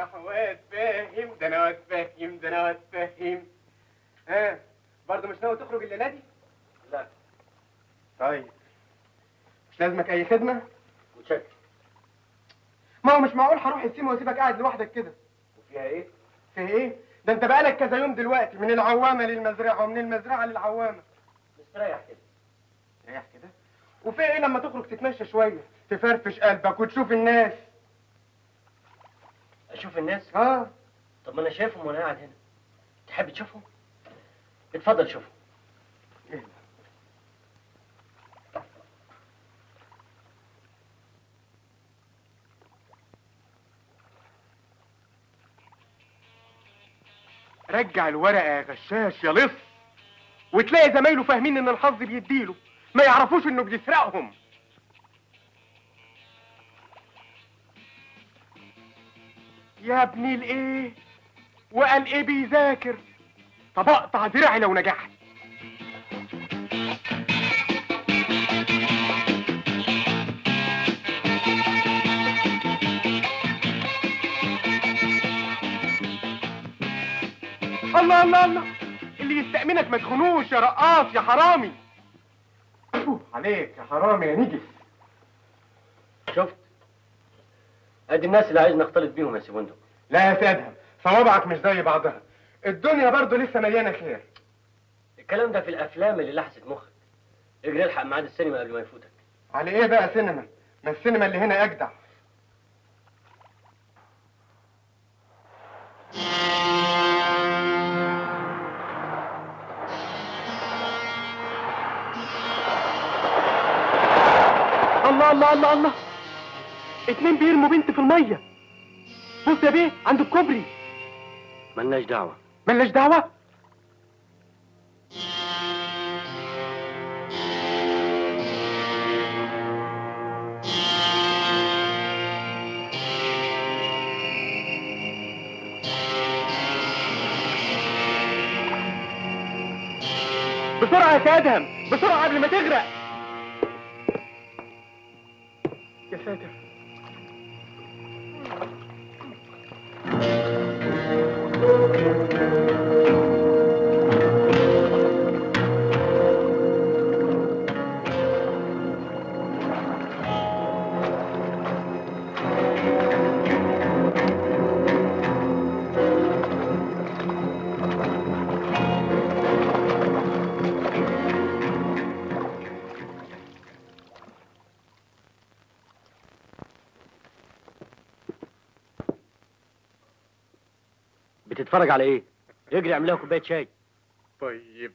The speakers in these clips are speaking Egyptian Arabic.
ده واد فاهم ده انا واد فاهم ده انا واد فاهم ها برضه مش ناوي تخرج الليله دي؟ لا طيب مش لازمك اي خدمه؟ متشكر ما هو مش معقول هروح السيما واسيبك قاعد لوحدك كده وفيها ايه؟ في ايه؟ ده انت بقالك كذا يوم دلوقتي من العوامه للمزرعه ومن المزرعه للعوامه مستريح كده ريح كده وفي ايه لما تخرج تتمشى شويه تفرفش قلبك وتشوف الناس اشوف الناس اه طب ما انا شايفهم وانا قاعد هنا تحب تشوفهم اتفضل شوفهم إيه؟ رجع الورقه يا غشاش يا لص وتلاقي زمايله فاهمين ان الحظ بيديله ما يعرفوش انه بيسرقهم يا ابني الايه وقال ايه بيذاكر طب اقطع دراعي لو نجحت الله الله الله اللي يستأمنك ما تخونوش يا رقاص يا حرامي أوه، عليك يا حرامي يا نجس شفت ادي الناس اللي عايز نختلط بيهم يا سيبوندو لا يا سادهم صوابعك مش زي بعضها الدنيا برضو لسه مليانه خير الكلام ده في الافلام اللي لحست مخك اجري الحق ميعاد السينما قبل ما يفوتك على ايه بقى سينما ما السينما اللي هنا اجدع الله الله الله الله اتنين بيرموا بنت في الميه بص يا بيه عند الكوبري ملناش دعوه ملناش دعوه بسرعة يا سادهم بسرعة قبل ما تغرق يا ساتر بتتفرج على ايه اجري اعمل لها كوبايه شاي طيب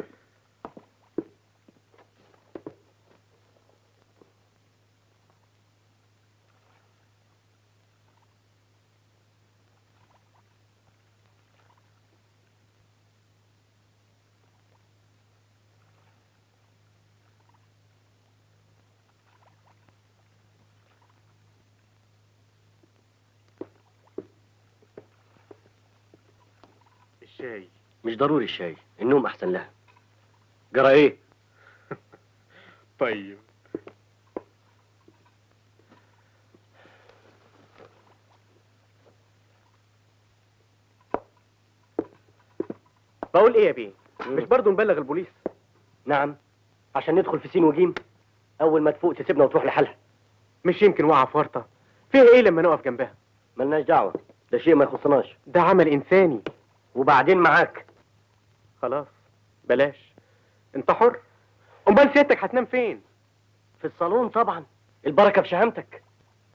الشاي مش ضروري الشاي النوم احسن لها جرى ايه طيب بقول ايه يا بيه مش برضه نبلغ البوليس نعم عشان ندخل في سين وجيم اول ما تفوق تسيبنا وتروح لحالها مش يمكن وقع في ورطه فيها ايه لما نقف جنبها ملناش دعوه ده شيء ما يخصناش ده عمل انساني وبعدين معاك خلاص بلاش انت حر امال سيادتك هتنام فين في الصالون طبعا البركه في شهامتك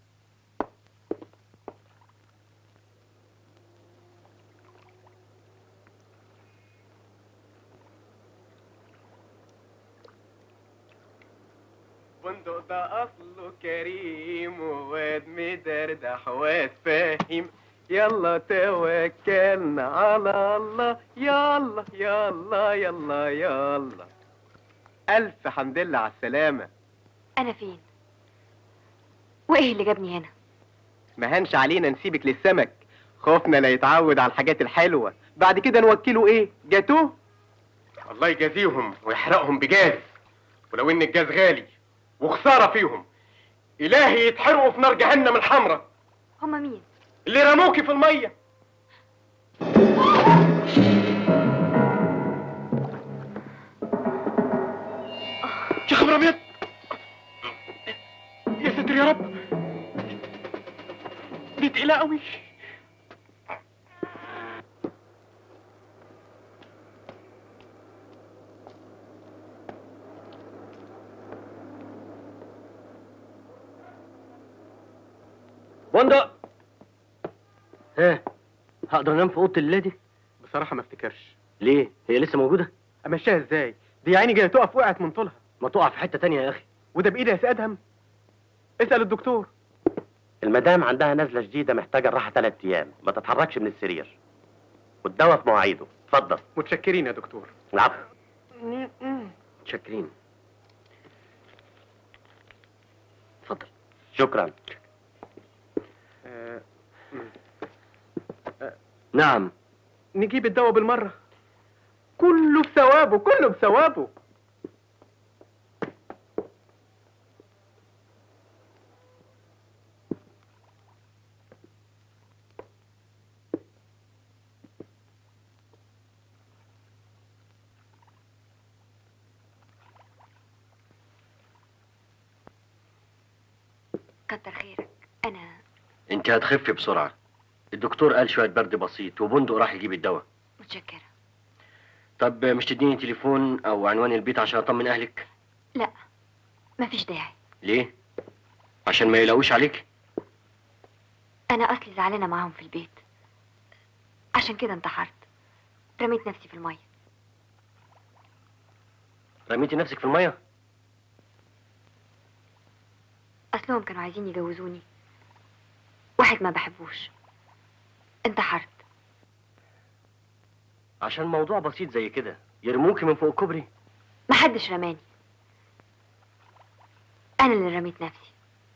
بندق ده اصله كريم وواد مدردح واد فاهم يلا توكلنا على الله يلا يلا يلا يلا الف حمد لله على السلامه أنا فين؟ وإيه اللي جابني هنا؟ ما هنش علينا نسيبك للسمك خوفنا لا يتعود على الحاجات الحلوه بعد كده نوكله ايه جاتوه الله يجازيهم ويحرقهم بجاز ولو ان الجاز غالي وخساره فيهم الهي يتحرقوا في نار جهنم الحمراء هما مين؟ اللي رموكي في الميه يا خبر ابيض يا ستر يا رب دي تقيله قوي بندق ها هقدر انام في اوضه الليله دي بصراحه ما افتكرش ليه هي لسه موجوده امشيها ازاي دي يا عيني جايه تقف وقعت من طولها ما تقع في حته تانية يا اخي وده بايدي يا سي ادهم اسال الدكتور المدام عندها نزلة شديدة محتاجة الراحة ثلاث أيام ما تتحركش من السرير والدواء في مواعيده اتفضل متشكرين يا دكتور العفو متشكرين اتفضل شكرا آه، نعم نجيب الدواء بالمره كله بثوابه كله بثوابه كتر خيرك انا انت هتخفي بسرعه الدكتور قال شويه برد بسيط وبندق راح يجيب الدواء متشكره طب مش تديني تليفون او عنوان البيت عشان اطمن اهلك لا مفيش داعي ليه عشان ما يلاقوش عليك انا اصلي زعلانه معاهم في البيت عشان كده انتحرت رميت نفسي في الميه رميتي نفسك في الميه اصلهم كانوا عايزين يجوزوني واحد ما بحبوش انتحرت عشان موضوع بسيط زي كده يرموكي من فوق الكوبري محدش رماني انا اللي رميت نفسي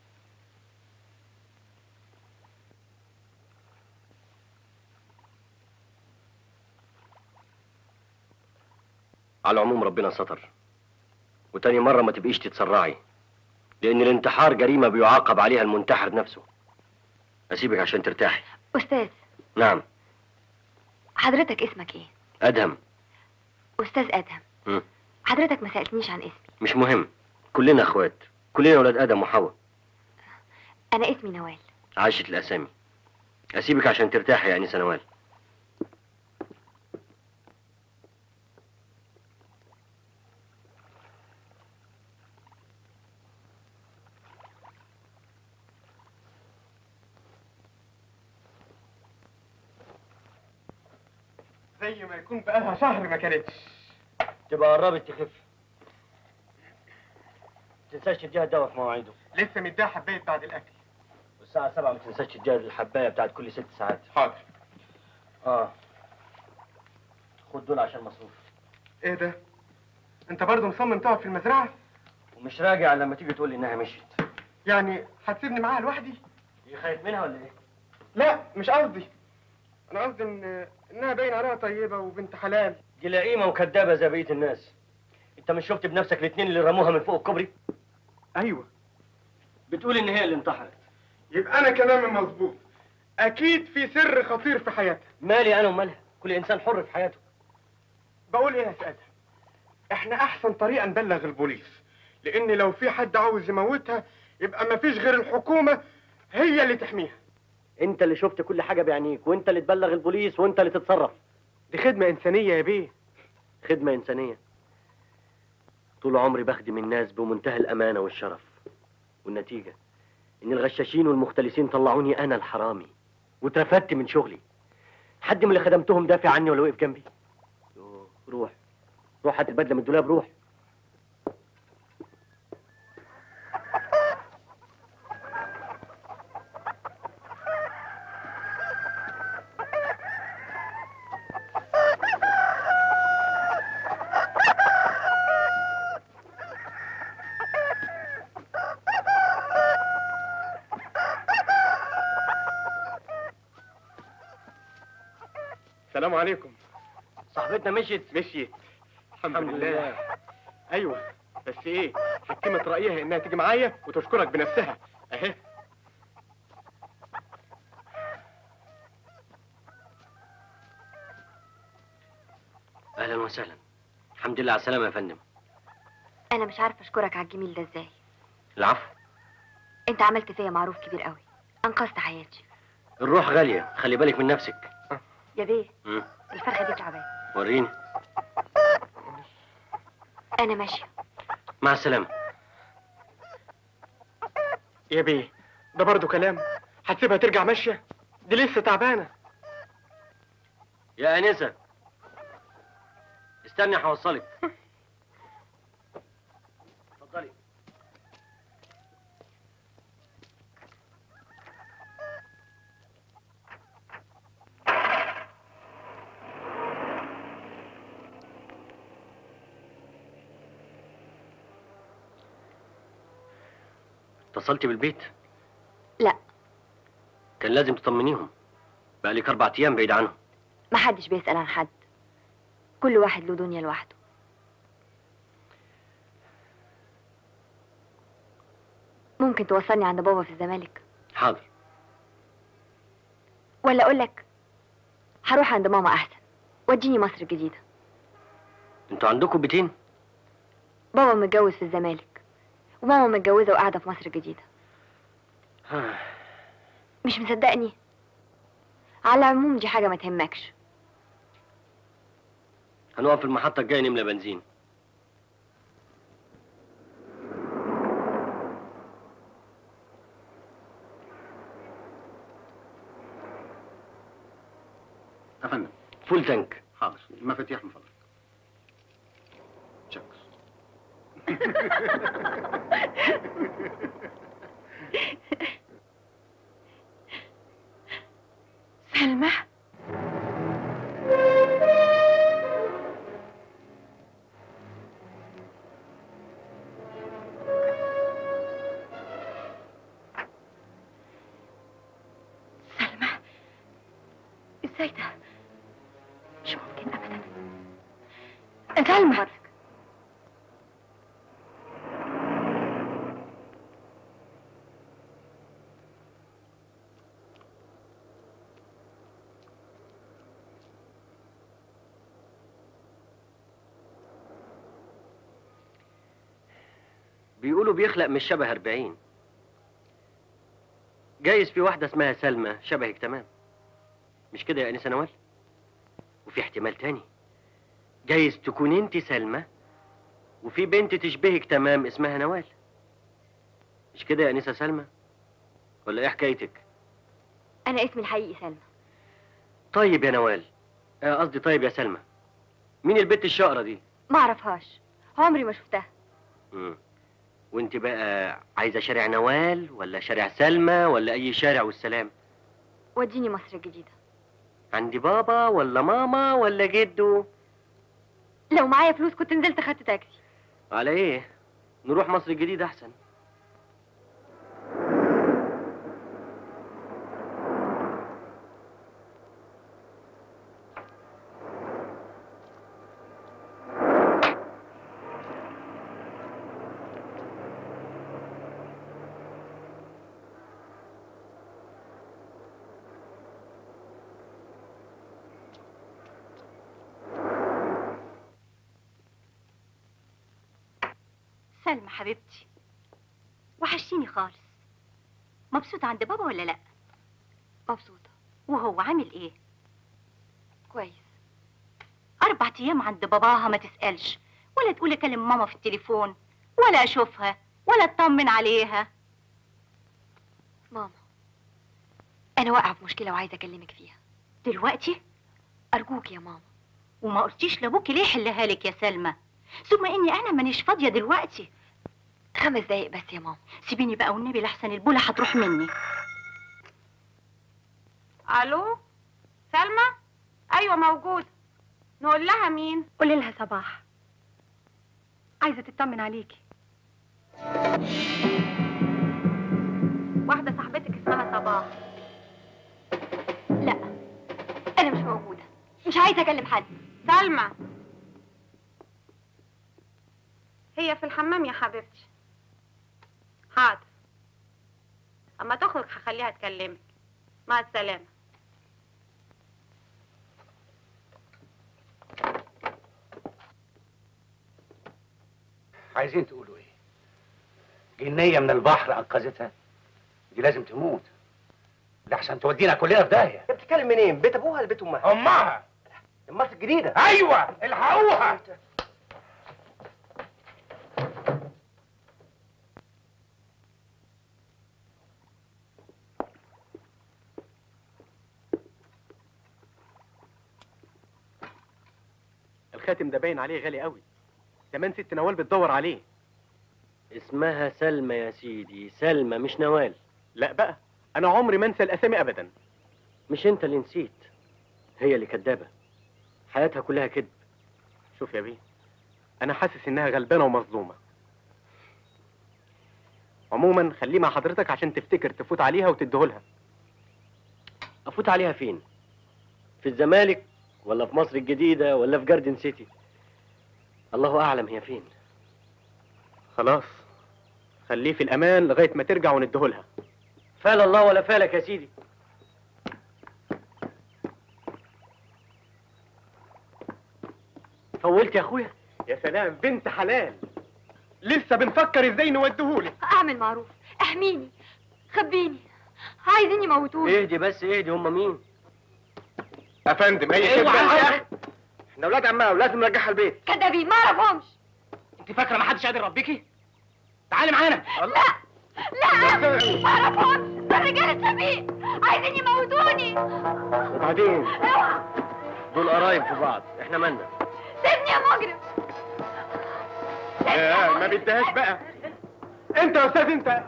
على العموم ربنا ستر وتاني مرة ما تبقيش تتسرعي لأن الانتحار جريمة بيعاقب عليها المنتحر نفسه أسيبك عشان ترتاحي استاذ نعم حضرتك اسمك ايه أدهم استاذ ادهم مم. حضرتك ما سالتنيش عن اسمي مش مهم كلنا اخوات كلنا ولاد آدم وحواء انا اسمي نوال عاشت الأسامي أسيبك عشان ترتاحي يا أنسة نوال زي ما يكون بقالها شهر ما كانتش تبقى قربت تخف تنساش تديها الدواء في مواعيده لسه مديها حبايه بعد الاكل والساعة سبعة ما تنساش تديها الحباية بتاعت كل ست ساعات حاضر اه خد دول عشان مصروف ايه ده انت برضه مصمم تقعد في المزرعه ومش راجع لما تيجي تقول لي انها مشيت يعني هتسيبني معاها لوحدي هي خايف منها ولا ايه؟ لا مش قصدي انا قصدي ان انها باين عليها طيبه وبنت حلال دي لئيمة وكدابة زي بقية الناس انت مش شفت بنفسك الاثنين اللي رموها من فوق الكوبري؟ ايوه بتقول ان هي اللي انتحرت يبقى انا كلامي مظبوط اكيد في سر خطير في حياتها مالي انا ومالها كل انسان حر في حياته بقول ايه يا سادة احنا احسن طريقه نبلغ البوليس لان لو في حد عاوز يموتها يبقى مفيش غير الحكومه هي اللي تحميها انت اللي شفت كل حاجة بعينيك وانت اللي تبلغ البوليس وانت اللي تتصرف دي خدمه انسانيه يا بيه خدمة إنسانية طول عمري بخدم الناس بمنتهى الأمانة والشرف والنتيجة إن الغشاشين والمختلسين طلعوني أنا الحرامي واترفدت من شغلي حد من اللي خدمتهم دافع عني ولا وقف جنبي يوه، روح روح هات البدلة من الدولاب روح السلام عليكم صاحبتنا مشيت مشيت الحمد, الحمد لله. ايوه بس ايه حكمت رايها انها تيجي معايا وتشكرك بنفسها اهي اهلا وسهلا الحمد لله على السلامه يا فندم انا مش عارفه اشكرك على الجميل ده ازاي العفو انت عملت فيا معروف كبير قوي انقذت حياتي الروح غاليه خلي بالك من نفسك يا بيه مم. الفرخه دي تعبانه وريني انا ماشيه مع السلامه يا بيه ده برضه كلام هتسيبها ترجع ماشيه دي لسه تعبانه يا انسه استني هوصلك اتفضلي اتصلتي بالبيت لا كان لازم تطمنيهم بقالك اربع ايام بعيد عنهم محدش بيسال عن حد كل واحد له دنيا لوحده ممكن توصلني عند بابا في الزمالك حاضر ولا اقول لك هروح عند ماما احسن وديني مصر الجديده انتوا عندكم بيتين بابا متجوز في الزمالك وماما متجوزه وقاعده في مصر الجديده مش مصدقني على العموم دي حاجه ما تهمكش هنقف في المحطة الجاية نملى بنزين يا فندم فول تانك حاضر المفاتيح من فضلك شكرا سلمى سلمى ازاي ده مش ممكن ابدا سلمى بيقولوا بيخلق من الشبه أربعين جايز في واحدة اسمها سلمى شبهك تمام مش كده يا أنسة نوال وفي احتمال تاني جايز تكون انت سلمى وفي بنت تشبهك تمام اسمها نوال مش كده يا أنسة سلمى ولا ايه حكايتك انا اسمي الحقيقي سلمى طيب يا نوال آه، قصدي طيب يا سلمى مين البت الشقرة دي ما اعرفهاش عمري ما شفتها مم. وانت بقى عايزة شارع نوال ولا شارع سلمى ولا أي شارع والسلام وديني مصر الجديده عندي بابا ولا ماما ولا جدو لو معايا فلوس كنت نزلت خدت تاكسي على ايه نروح مصر الجديدة احسن سلمى حبيبتي وحشتيني خالص مبسوطة عند بابا ولا لأ؟ مبسوطه وهو عامل ايه؟ كويس أربع أيام عند باباها ما تسألش ولا تقول أكلم ماما في التليفون ولا أشوفها ولا أطمن عليها ماما انا واقعه في مشكله وعايزه اكلمك فيها دلوقتي ارجوك يا ماما وما قلتيش لأبوكي ليه حلها لك يا سلمى ثم إني أنا مانيش فاضية دلوقتي خمس دقايق بس يا ماما سيبيني بقى والنبي لحسن البولة هتروح مني الو سلمى ايوه موجود نقول لها مين قولي لها صباح عايزة تطمن عليكي واحده صاحبتك اسمها صباح لا انا مش موجوده مش عايزه اكلم حد سلمى هي في الحمام يا حبيبتي حاضر اما تخرج هخليها تكلمك مع السلامه عايزين تقولوا ايه جنيه من البحر انقذتها دي لازم تموت ده عشان تودينا كلنا في داهيه انت بتتكلم منين بيت ابوها ولا بيت امها امها مصر الجديده ايوه الحقوها الخاتم ده باين عليه غالي قوي زمان ست نوال بتدور عليه اسمها سلمى يا سيدي سلمى مش نوال لا بقى انا عمري ما انسى الاسامي ابدا مش انت اللي نسيت هي اللي كدابة حياتها كلها كذب شوف يا بيه انا حاسس انها غلبانه ومظلومه عموما خليه مع حضرتك عشان تفتكر تفوت عليها وتديهولها افوت عليها فين في الزمالك ولا في مصر الجديدة ولا في جاردن سيتي الله اعلم هي فين خلاص خليه في الامان لغايه ما ترجع ونديهولها فال الله ولا فالك يا سيدي فولت يا اخويا يا سلام بنت حلال لسه بنفكر ازاي نوديهولك اعمل معروف احميني خبيني عايزين يموتوني اهدي بس اهدي هم مين يا فندم اي ايوه خدمه يا اخي احنا اولاد عمها ولازم نرجعها البيت كدابين ما اعرفهمش انت فاكره ما حدش قادر يربيكي تعالي معانا لا لا ما اعرفهمش ده رجاله سبيل عايزين يموتوني وبعدين اوعى دول قرايب في بعض احنا مالنا سيبني يا مجرم آه ما بدهاش بقى انت يا استاذ انت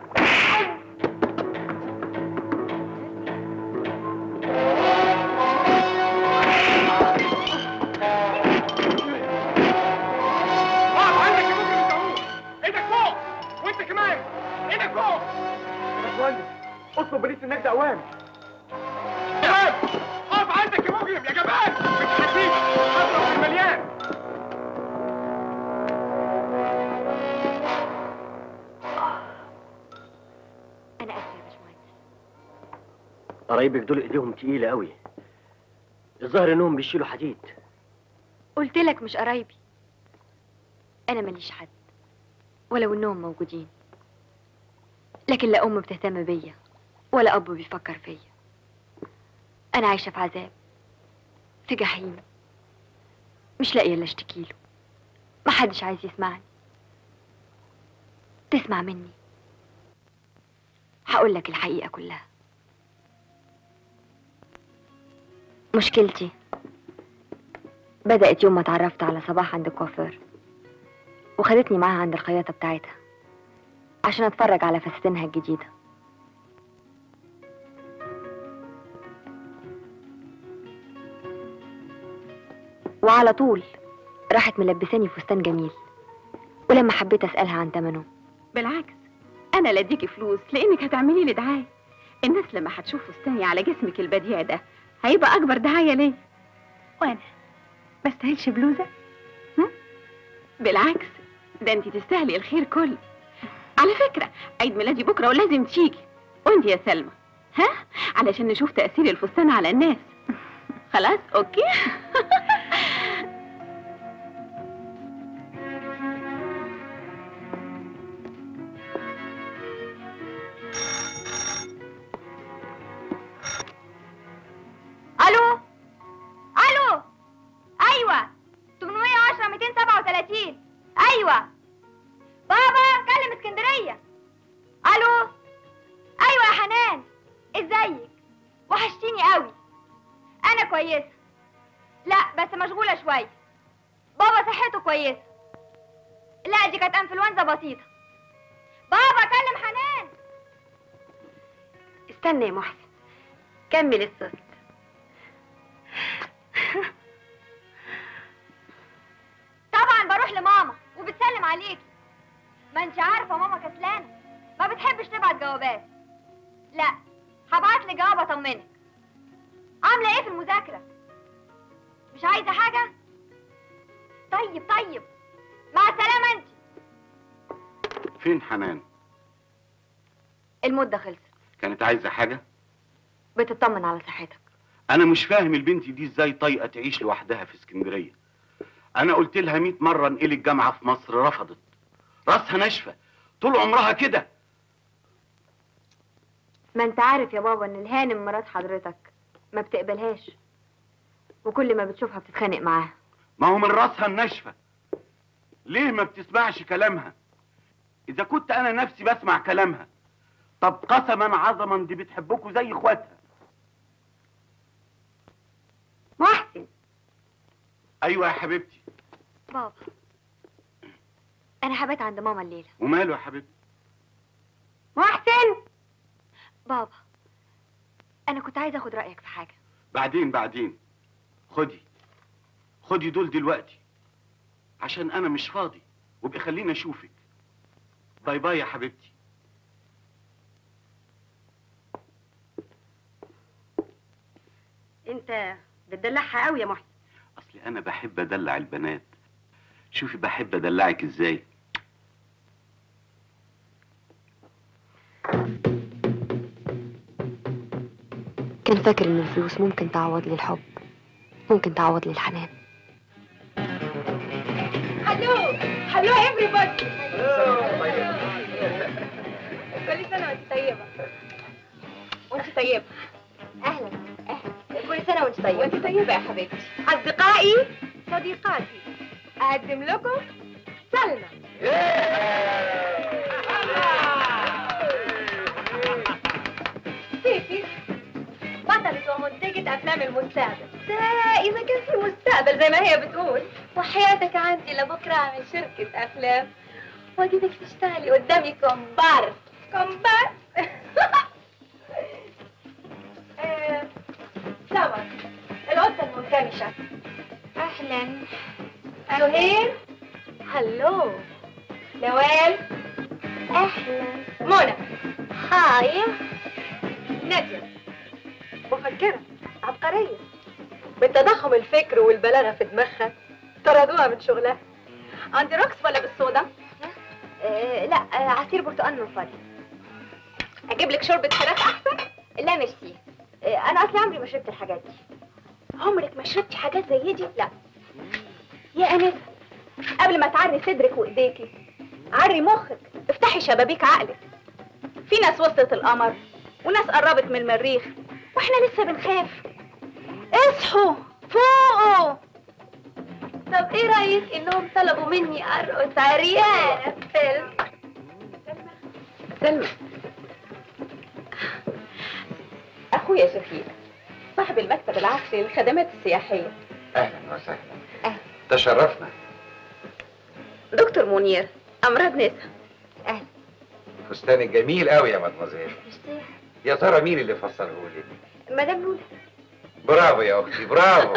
اقف عندك يا مجرم انت اهو ايدك فوق وانت كمان ايدك فوق يا باشمهندس اطلب بوليس النجدة اوام جبان اقف عندك يا مجرم يا جبان مش هسيبك اضرب في المليان انا اسفه يا باشمهندس قرايبك دول ايديهم تقيلة قوي الظاهر انهم بيشيلوا حديد قلت لك مش قرايبي انا ماليش حد ولو انهم موجودين لكن لا ام بتهتم بيا ولا اب بيفكر فيا انا عايشه في عذاب في جحيم مش لاقيه اللي اشتكي له محدش عايز يسمعني تسمع مني هقول لك الحقيقه كلها مشكلتي بدأت يوم ما اتعرفت على صباح عند الكوافير وخدتني معاها عند الخياطة بتاعتها عشان اتفرج على فساتينها الجديدة وعلى طول راحت ملبساني فستان جميل ولما حبيت اسألها عن تمنه بالعكس انا لا اديكي فلوس لانك هتعملي لي دعايه الناس لما هتشوف فستاني على جسمك البديع ده هيبقى اكبر دعايه ليا وانا ما استاهلش بلوزه هم؟ بالعكس ده انت تستاهلي الخير كله على فكره عيد ميلادي بكره ولازم تيجي وانت يا سلمى ها علشان نشوف تاثير الفستان على الناس خلاص اوكي الو الو ايوه 810 237 ايوه بابا كلم اسكندريه الو ايوه يا حنان ازيك وحشتيني قوي انا كويسه لا بس مشغوله شويه بابا صحته كويسه لا دي كانت انفلونزا بسيطه بابا كلم حنان استنى يا محسن كمل الصوت طبعا بروح لماما وبتسلم عليكي ما انت عارفه ماما كسلانه ما بتحبش تبعت جوابات لا هبعت لي جواب اطمنك عامله ايه في المذاكره مش عايزه حاجه طيب طيب مع السلامه انت فين حنان المده خلصت كانت عايزه حاجه بتطمن على صحتك انا مش فاهم البنت دي ازاي طايقه تعيش لوحدها في اسكندريه انا قلت لها 100 مره انقلي الجامعه في مصر رفضت راسها ناشفه طول عمرها كده ما انت عارف يا بابا ان الهانم مرات حضرتك ما بتقبلهاش وكل ما بتشوفها بتتخانق معاها ما هو من راسها الناشفه ليه ما بتسمعش كلامها اذا كنت انا نفسي بسمع كلامها طب قسما عظما دي بتحبكوا زي اخواتها محسن ايوه يا حبيبتي بابا انا هبات عند ماما الليله وماله يا حبيبتي محسن بابا انا كنت عايزه اخد رايك في حاجه بعدين بعدين خدي خدي دول دلوقتي عشان انا مش فاضي وابقي خليني اشوفك باي باي يا حبيبتي انت بتدلعها قوي يا محسن اصلي انا بحب ادلع البنات شوفي بحب ادلعك ازاي كان فاكر ان الفلوس ممكن تعوض لي الحب ممكن تعوض لي الحنان هلو هلو everybody كل سنة وانت طيبة وانت طيبة اهلا اهلا كل سنه وانت طيبه وانت طيبة يا حبيبتي أصدقائي صديقاتي أقدم لكم سلمى فيفي بطلة ومنتجة أفلام المستقبل ده إذا كان في مستقبل زي ما هي بتقول وحياتك عندي لبكرة أعمل شركة أفلام وأجيبك تشتغلي قدامي كومبارس كومبارس آه، سمر القطة المنكمشة أهلا سهير هلو نوال أهلا منى هاي نادية مفكرة عبقرية بالتضخم الفكر والبلاغة في دماغها طردوها من شغلها عندي رقص ولا بالصودا؟ آه لا آه عصير برتقال من فضلك أجيب لك شوربة فراخ أحسن؟ لا ميرسي آه انا اصلي عمري ما شربت الحاجات دي عمرك ما شربتي حاجات زي دي؟ لا يا أنسة قبل ما تعري صدرك وإيديكي عري مخك افتحي شبابيك عقلك في ناس وصلت القمر وناس قربت من المريخ واحنا لسه بنخاف اصحوا فوقوا طب ايه رايك انهم طلبوا مني ارقص عريانه في فيلم سلمى اخويا شفيق صاحب المكتب العصري للخدمات السياحيه اهلا وسهلا أهلا. تشرفنا دكتور منير امراض نسا فستانك جميل قوي يا مدمزيل يا ترى مين اللي فسره لي مدام لولا برافو يا اختي برافو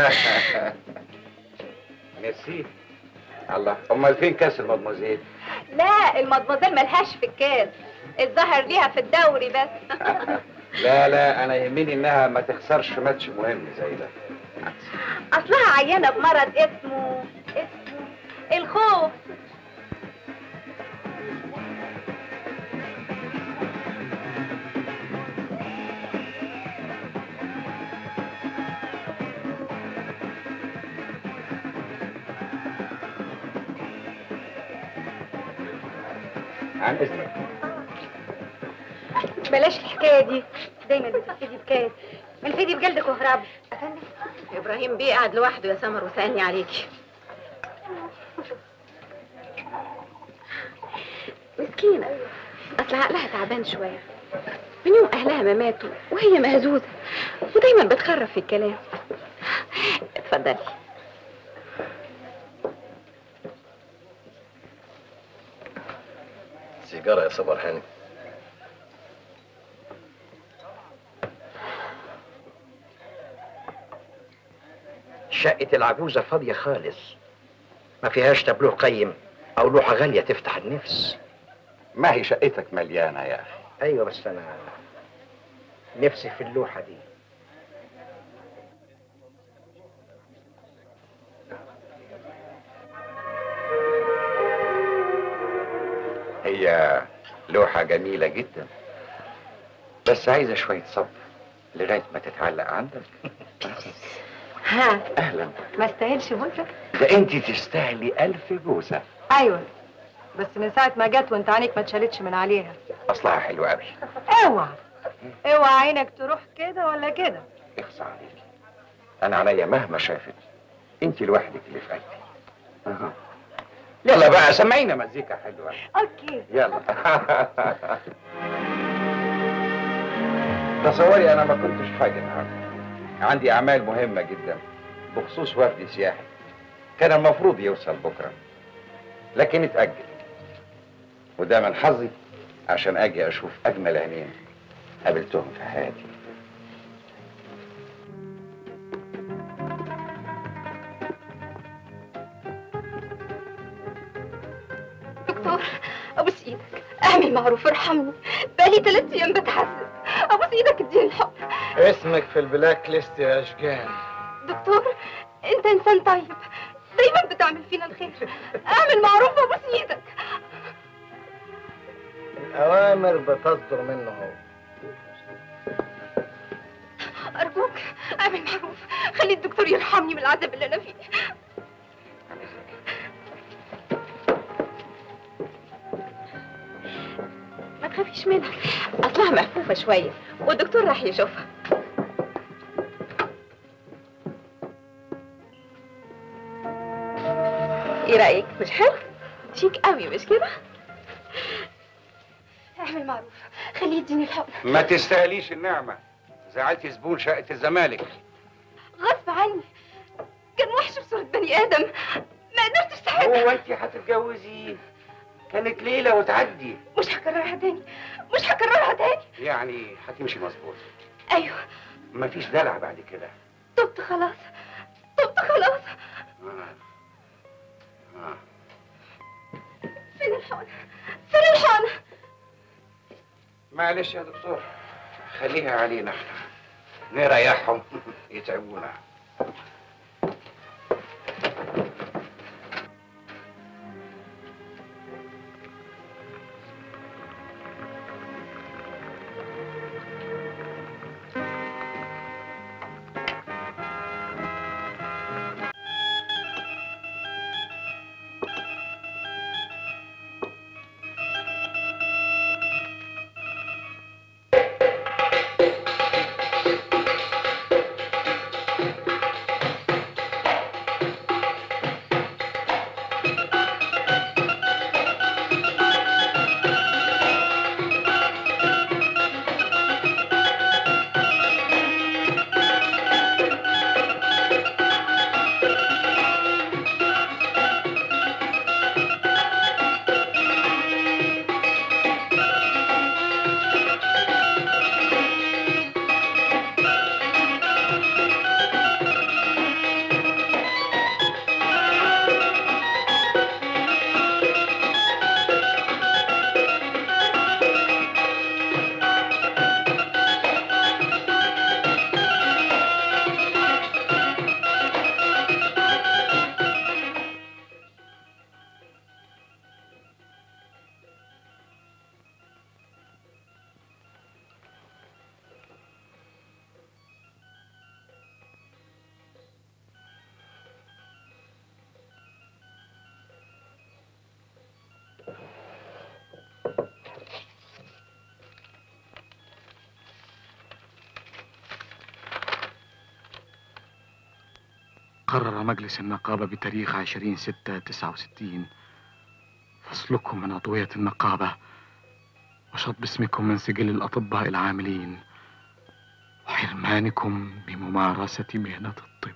ميرسي الله امال فين كاس المدمزيل لا المدمزيل ملهاش في الكاس الظهر ليها في الدوري بس لا لا انا يهمني انها ما تخسرش ماتش مهم زي ده اصلها عيانه بمرض اسمه اسمه الخوف عن اذنك بلاش الحكايه دي دايما بتبتدي بكاس انفدي بجلدك واهربي افندم ابراهيم بيه قاعد لوحده يا سمر وسالني عليكي مسكينه اصل عقلها تعبان شويه من يوم اهلها ما ماتوا وهي مهزوزه ودايما بتخرف في الكلام اتفضلي سيجارة يا صبر هاني شقة العجوزة فاضية خالص ما فيهاش تابلوه قيم أو لوحة غالية تفتح النفس ما هي شقتك مليانه يا اخي أيوة بس أنا نفسي في اللوحة دي هي لوحه جميله جدا بس عايزه شويه صبر لغايه ما تتعلق عندك ها اهلا ما استاهلش بوسه ده انت تستاهلي الف جوزه ايوه بس من ساعة ما جت وانت عينيك ما اتشالتش من عليها اصلها حلو قوي اوعى اوعى عينك تروح كده ولا كده اخصى عليك انا عليا مهما شافت انت لوحدك اللي في قلبي أها. يلا بقى سمعينا مزيكا حلوه اوكي يلا تصوري انا ما كنتش حاجه النهارده عندي اعمال مهمه جدا بخصوص وفد سياحي كان المفروض يوصل بكره لكن اتاجل وده من حظي عشان اجي اشوف اجمل عينين قابلتهم في حياتي دكتور ابوس ايدك اعمل معروف ارحمني بقالي ثلاث ايام بتحسس ابوس ايدك اديني الحب اسمك في البلاك ليست يا اشجان دكتور انت انسان طيب دايما بتعمل فينا الخير اعمل معروف ابوس ايدك الأوامر بتصدر منه هو ارجوك اعمل معروف خلي الدكتور يرحمني من العذاب اللي انا فيه ما تخافيش منها اصلها مهفوفه شويه والدكتور راح يشوفها ايه رايك مش حلو شيك قوي مش كده اعمل معروف خليه يديني الحب ما تستاهليش النعمه زعلتي زبون شقه الزمالك غصب عني كان وحش بصورة بني آدم ما قدرتش ساعتها هو انت هتتجوزيه كانت ليله وتعدي مش هكررها تاني مش هكررها تاني يعني هتمشي مظبوط أيوه مفيش دلع بعد كده تبت خلاص تبت خلاص آه. آه. فين الحقنة فين الحقنة معلش يا دكتور خليها علينا احنا نريحهم يتعبونا قرر مجلس النقابة بتاريخ عشرين ستة تسعة وستين فصلكم من عضوية النقابة وشطب اسمكم من سجل الأطباء العاملين وحرمانكم بممارسة مهنة الطب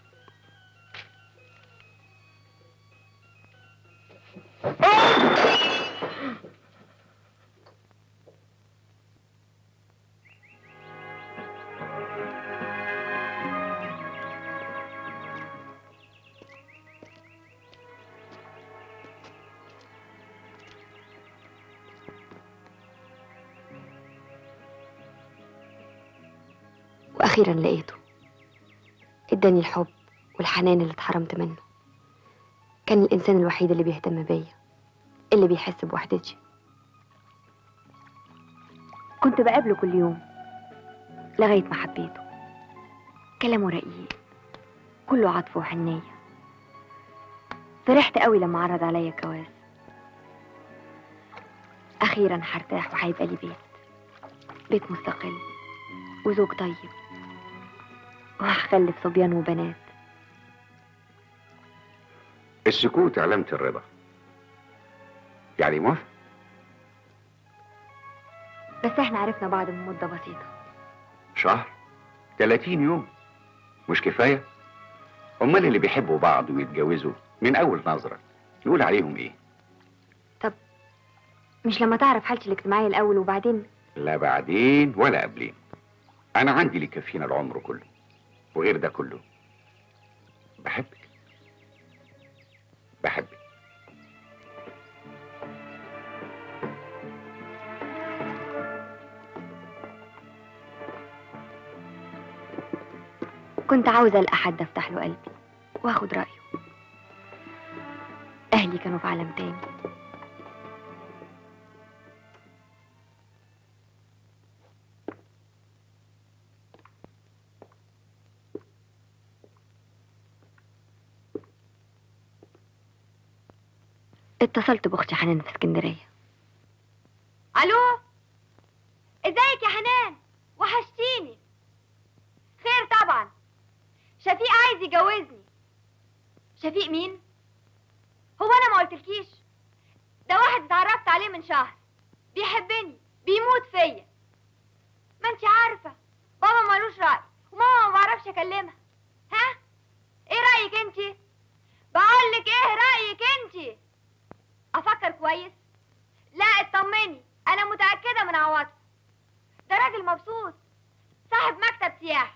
وأخيرا لقيته اداني الحب والحنان اللي اتحرمت منه كان الإنسان الوحيد اللي بيهتم بيا اللي بيحس بوحدتي كنت بقابله كل يوم لغاية ما حبيته كلامه رقيق كله عطف وحنية فرحت قوي لما عرض عليا الجواز أخيرا هرتاح وهيبقى لي بيت بيت مستقل وزوج طيب وهخلف صبيان وبنات السكوت علامة الرضا يعني موافق بس احنا عرفنا بعض من مدة بسيطة شهر 30 يوم مش كفاية أمال اللي بيحبوا بعض ويتجوزوا من أول نظرة نقول عليهم إيه مش لما تعرف حالتي الاجتماعية الأول وبعدين لا بعدين ولا قبلين أنا عندي اللي يكفينا العمر كله وغير ده كله بحبك بحبك كنت عاوزة ألقى حد أفتح له قلبي وآخد رأيه أهلي كانوا في عالم تاني اتصلت بأختي حنان في اسكندرية الو ازيك يا حنان وحشتيني خير طبعا شفيق عايز يجوزني شفيق مين هو انا ما قلتلكيش ده واحد اتعرفت عليه من شهر بيحبني بيموت فيا ما انت عارفه بابا ملوش راي وماما ما بعرفش اكلمها ها ايه رايك انت بقولك ايه رايك انت افكر كويس لا اطمني انا متاكده من عواطفه ده راجل مبسوط صاحب مكتب سياحه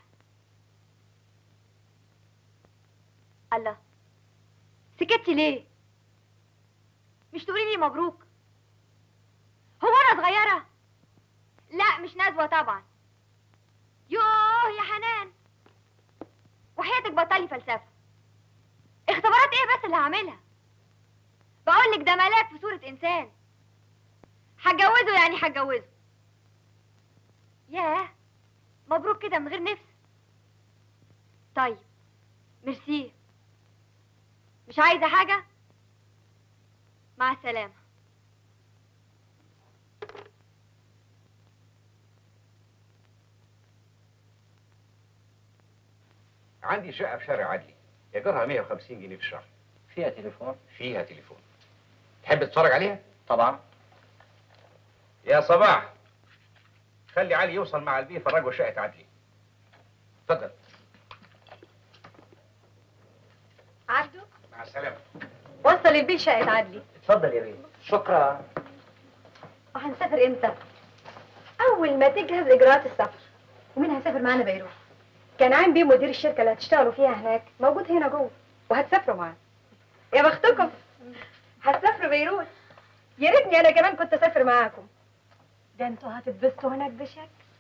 الله سكتي ليه مش تقولي لي مبروك هو انا صغيره لا مش نزوه طبعا يوه يا حنان وحياتك بطلي فلسفه اختبارات ايه بس اللي هعملها بقولك ده ملاك في صورة إنسان هتجوزه يعني هتجوزه ياه مبروك كده من غير نفس طيب ميرسي مش عايزة حاجة مع السلامة عندي شقة في شارع عدلي إيجارها 150 جنيه في الشهر فيها تليفون فيها تليفون تحب تتفرج عليها؟ طبعا يا صباح خلي علي يوصل مع البيه يفرجوا شقة عدلي اتفضل عبده مع السلامة وصل البيت شقة عدلي اتفضل يا بيه شكرا وهنسافر امتى؟ أول ما تجهز إجراءات السفر ومين هيسافر معانا بيروت؟ كان عين بيه مدير الشركة اللي هتشتغلوا فيها هناك موجود هنا جوه وهتسافروا معاه يا بختكم هتسافروا بيروت يا ريتني أنا كمان كنت أسافر معاكم ده انتوا هتتبسطوا هناك بشكل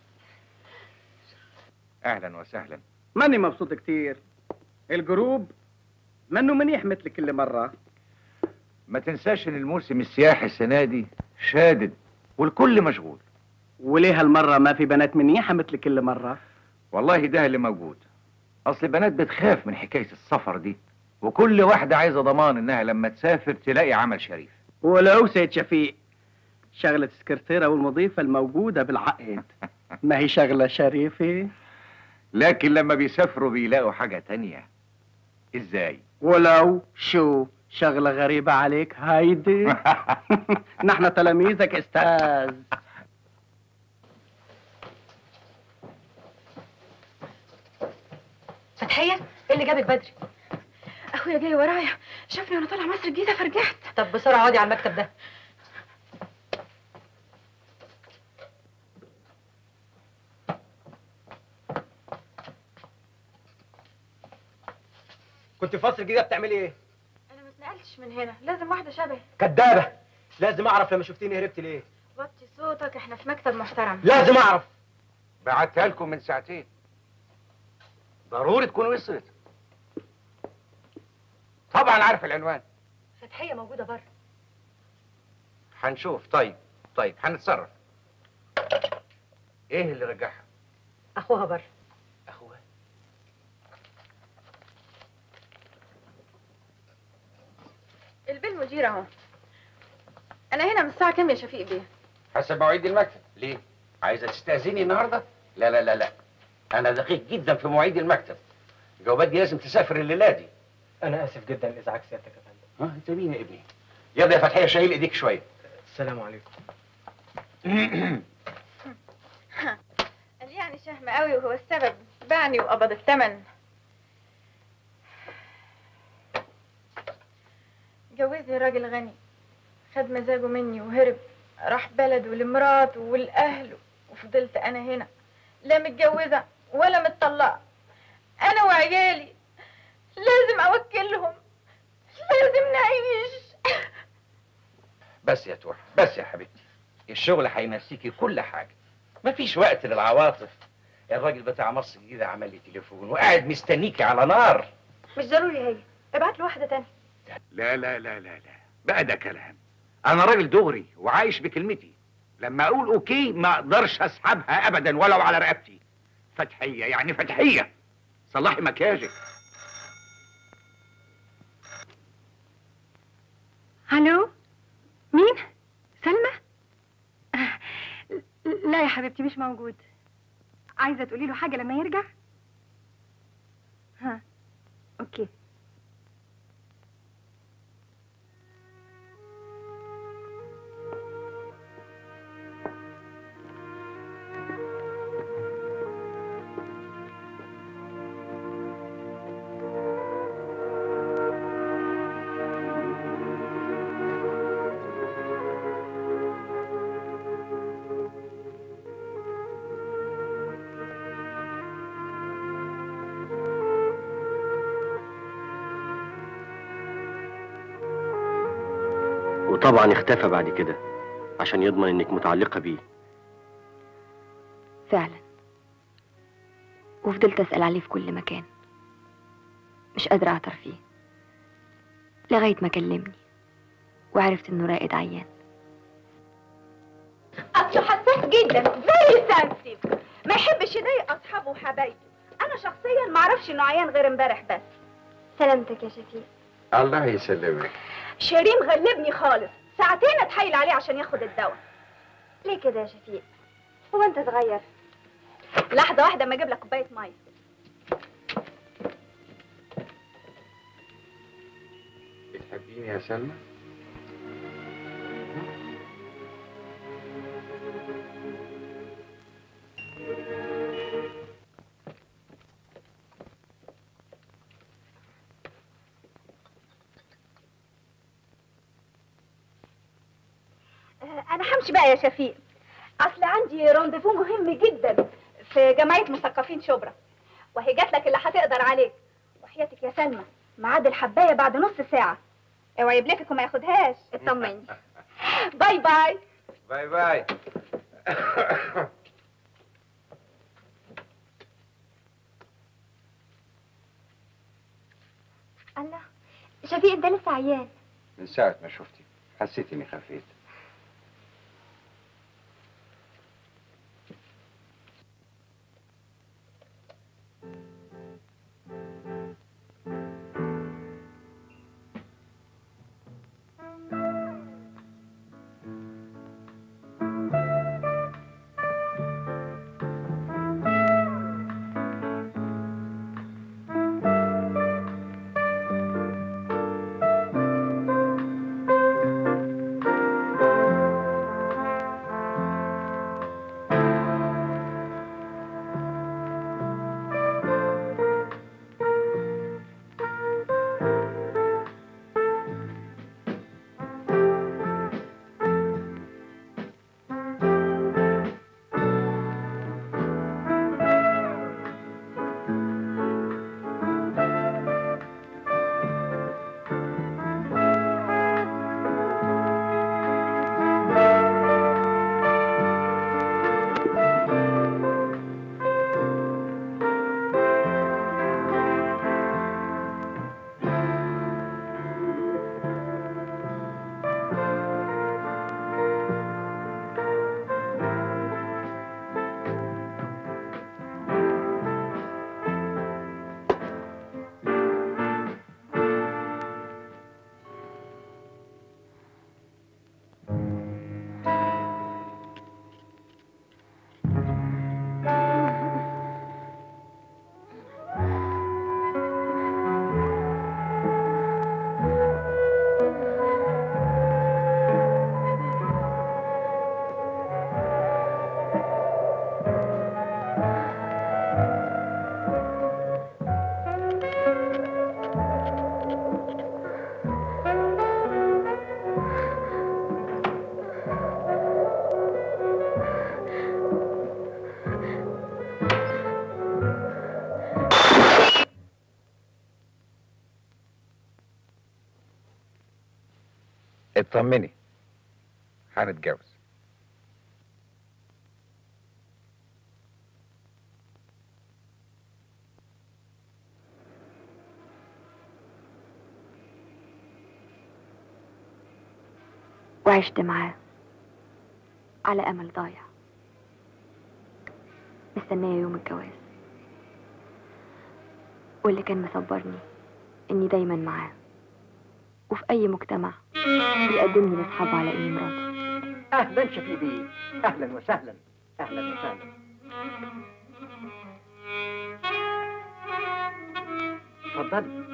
أهلا وسهلا ماني مبسوط كتير الجروب منه منيح مثل كل مرة ما تنساش إن الموسم السياحي السنة دي شادد والكل مشغول وليه هالمرة ما في بنات منيحة مثل كل مرة والله ده اللي موجود أصل البنات بتخاف من حكاية السفر دي وكل واحدة عايزة ضمان إنها لما تسافر تلاقي عمل شريف ولو سيد شفيق شغلة السكرتيرة والمضيفة الموجودة بالعقد ما هي شغلة شريفة لكن لما بيسافروا بيلاقوا حاجة تانية ازاي ولو شو شغلة غريبة عليك هايدي نحن تلاميذك استاذ فتحية ايه اللي جابك بدري؟ اخويا جاي ورايا شافني وانا طالعه مصر الجديده فرجعت طب بسرعة اقعدي على المكتب ده كنت في مصر الجديده بتعملي ايه؟ انا ما اتنقلتش من هنا لازم واحده شبهي كدابه لازم اعرف لما شفتيني هربت ليه؟ وطي صوتك احنا في مكتب محترم لازم اعرف بعتها لكم من ساعتين ضروري تكون وصلت طبعا عارف العنوان فتحية موجودة بره هنشوف طيب طيب هنتصرف ايه اللي رجعها اخوها بره اخوها البيه المدير اهو انا هنا من الساعه كام يا شفيق بيه حسب مواعيد المكتب ليه عايزه تستاذني النهارده لا لا لا لا انا دقيق جدا في مواعيد المكتب الجوابات دي لازم تسافر الليله دي انا اسف جدا ازعاج سيادتك يا فندم ها انت مين يا ابني يلا يا فتحيه شايل ايديك شويه السلام عليكم قال يعني شهم قوي وهو السبب باعني وقبض الثمن جوزني راجل غني خد مزاجه مني وهرب راح بلده لمراته ولأهله وفضلت أنا هنا لا متجوزة ولا متطلقة أنا وعيالي لازم أوكلهم لازم نعيش بس يا توحة بس يا حبيبتي الشغل هينسيكي كل حاجة مفيش وقت للعواطف الراجل بتاع مصر الجديدة عمل لي تليفون وقاعد مستنيكي على نار مش ضروري هي ابعت له واحده تانية لا لا لا لا لا بقى ده كلام انا راجل دغري وعايش بكلمتي لما اقول اوكي ما اقدرش اسحبها ابدا ولو على رقبتي فتحيه يعني فتحيه صلحي مكياجك الو مين سلمى آه، لا يا حبيبتي مش موجود عايزه تقولي له حاجه لما يرجع ها اوكي وطبعا اختفى بعد كده عشان يضمن انك متعلقة بيه فعلا وفضلت أسأل عليه في كل مكان مش قادرة أعثر فيه لغاية ما كلمني وعرفت إنه رائد عيان اصله حساس جدا زي سنسيف ما يحبش يضايق اصحابه وحبايبه انا شخصيا ما اعرفش انه عيان غير امبارح بس سلامتك يا شفيق الله يسلمك شيرين غلبني خالص ساعتين اتحايل عليه عشان ياخد الدواء ليه كده يا شفيق هو انت صغير لحظه واحده ما اجيب لك كوبايه ميه بتحبيني يا سلمى آه، انا همشي بقى يا شفيق اصل عندي رونديفو مهم جدا في جمعيه مثقفين شبرا وهي جات لك اللي هتقدر عليك وحياتك يا سلمى ميعاد الحبايه بعد نص ساعه اوعي يبلفك وما ياخدهاش اطمني باي باي باي باي الله شفيق انت لسه عيان من ساعة ما شفتي حسيت اني خفيت اطمني هنتجوز وعشت معاه على أمل ضايع مستنية يوم الجواز واللي كان مصبرني إني دايما معاه وفي أي مجتمع يقدمني لأصحابه على إني مراته اهلا شفيق بيه اهلا وسهلا اهلا وسهلا اتفضلي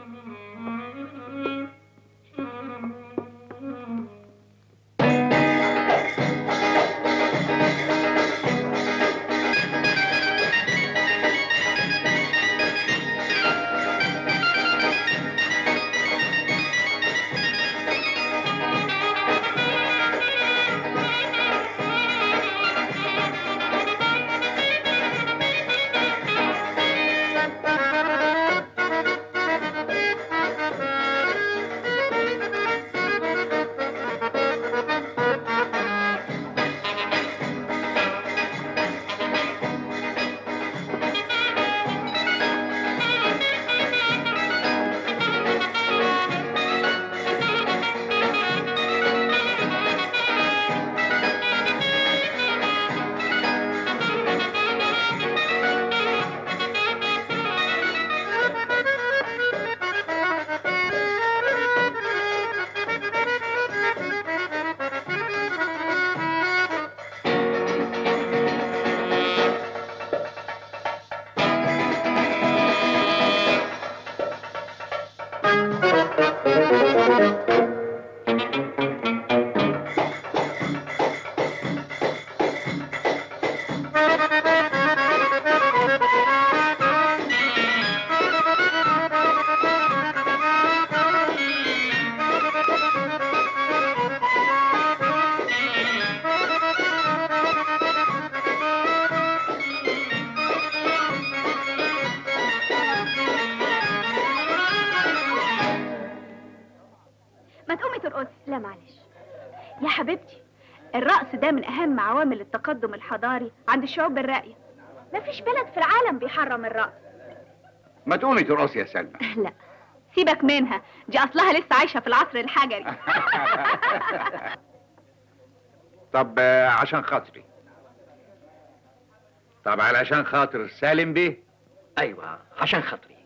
ما تقومي ترقصي لا معلش يا حبيبتي الرقص ده من اهم عوامل التقدم الحضاري عند الشعوب الراقيه مفيش بلد في العالم بيحرم الرقص ما تقومي ترقصي يا سلمى لا سيبك منها دي اصلها لسه عايشه في العصر الحجري طب آه، عشان خاطري طب علشان خاطر سالم بيه ايوه عشان خاطري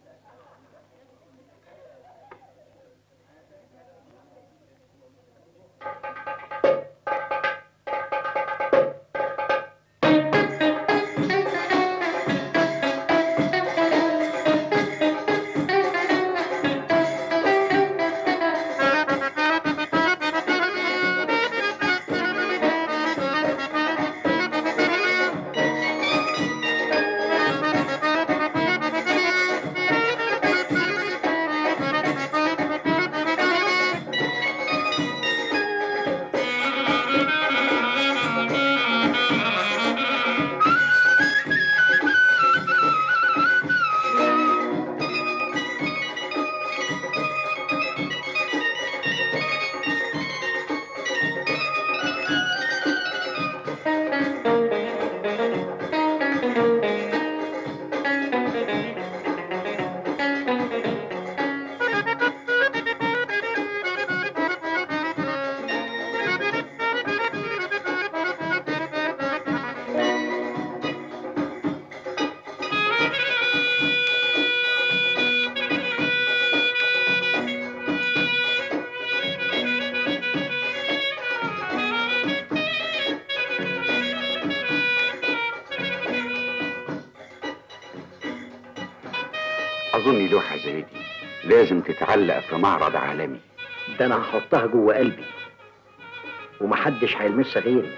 اظن لوحه زي دي لازم تتعلق في معرض عالمي ده انا هحطها جوه قلبي ومحدش هيلمسها غيري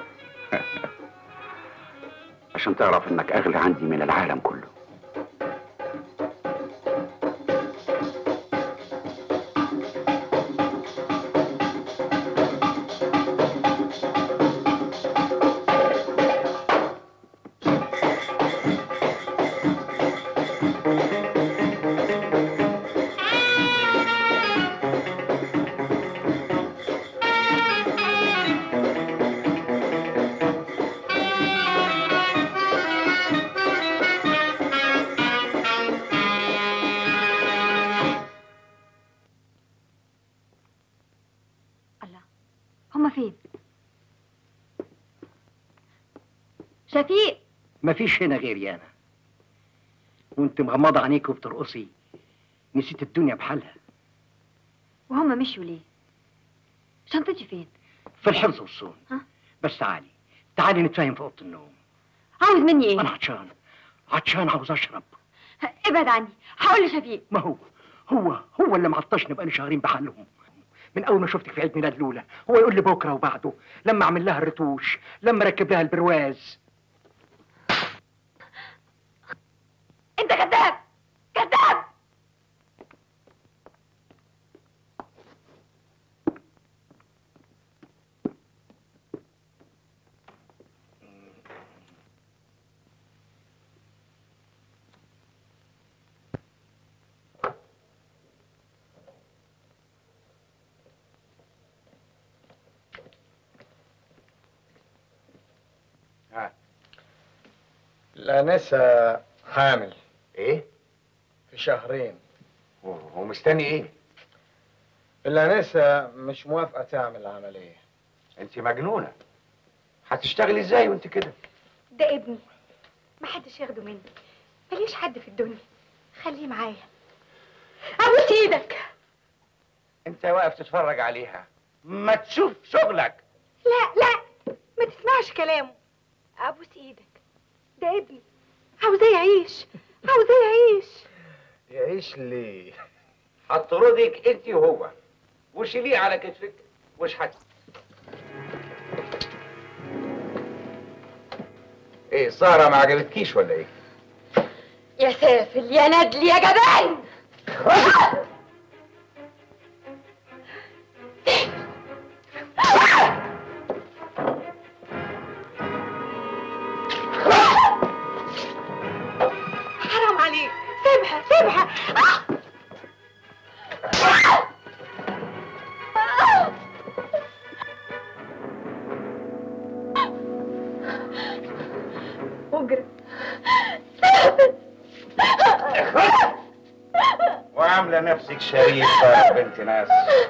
عشان تعرف انك اغلى عندي من العالم كله شفيق مفيش هنا غيري انا وانت مغمضه عينيك وبترقصي نسيت الدنيا بحالها وهم مشوا ليه شنطتي فين في الحفظ والصون ها؟ بس تعالي تعالي نتفاهم في اوضه النوم عاوز مني ايه انا عطشان عطشان عاوز اشرب ابعد عني هقول لشفيق ما هو هو هو اللي معطشني بقالي شهرين بحالهم من اول ما شفتك في عيد ميلاد لولا هو يقول لي بكره وبعده لما اعمل لها الرتوش لما اركب لها البرواز انت كذاب كذاب الأنسة حامل ايه في شهرين ومستني ايه الأنسة مش موافقة تعمل العملية انت مجنونه هتشتغلي ازاي وانت كده ده ابني محدش ياخده مني ماليش حد في الدنيا خليه معايا ابوس ايدك انت واقف تتفرج عليها ما تشوف شغلك لا لا ما تسمعش كلامه ابوس ايدك ده ابني عاوزاه يعيش عاوزاه يعيش يعيش ليه هتطردك انت وهو وشيليه على كتفك وش حت ايه السهرة ما عجبتكيش ولا ايه؟ يا سافل يا ندل يا جبان حرام عليك سيبها سيبها آه! اجري وعاملة نفسك شريفة يا بنت ناس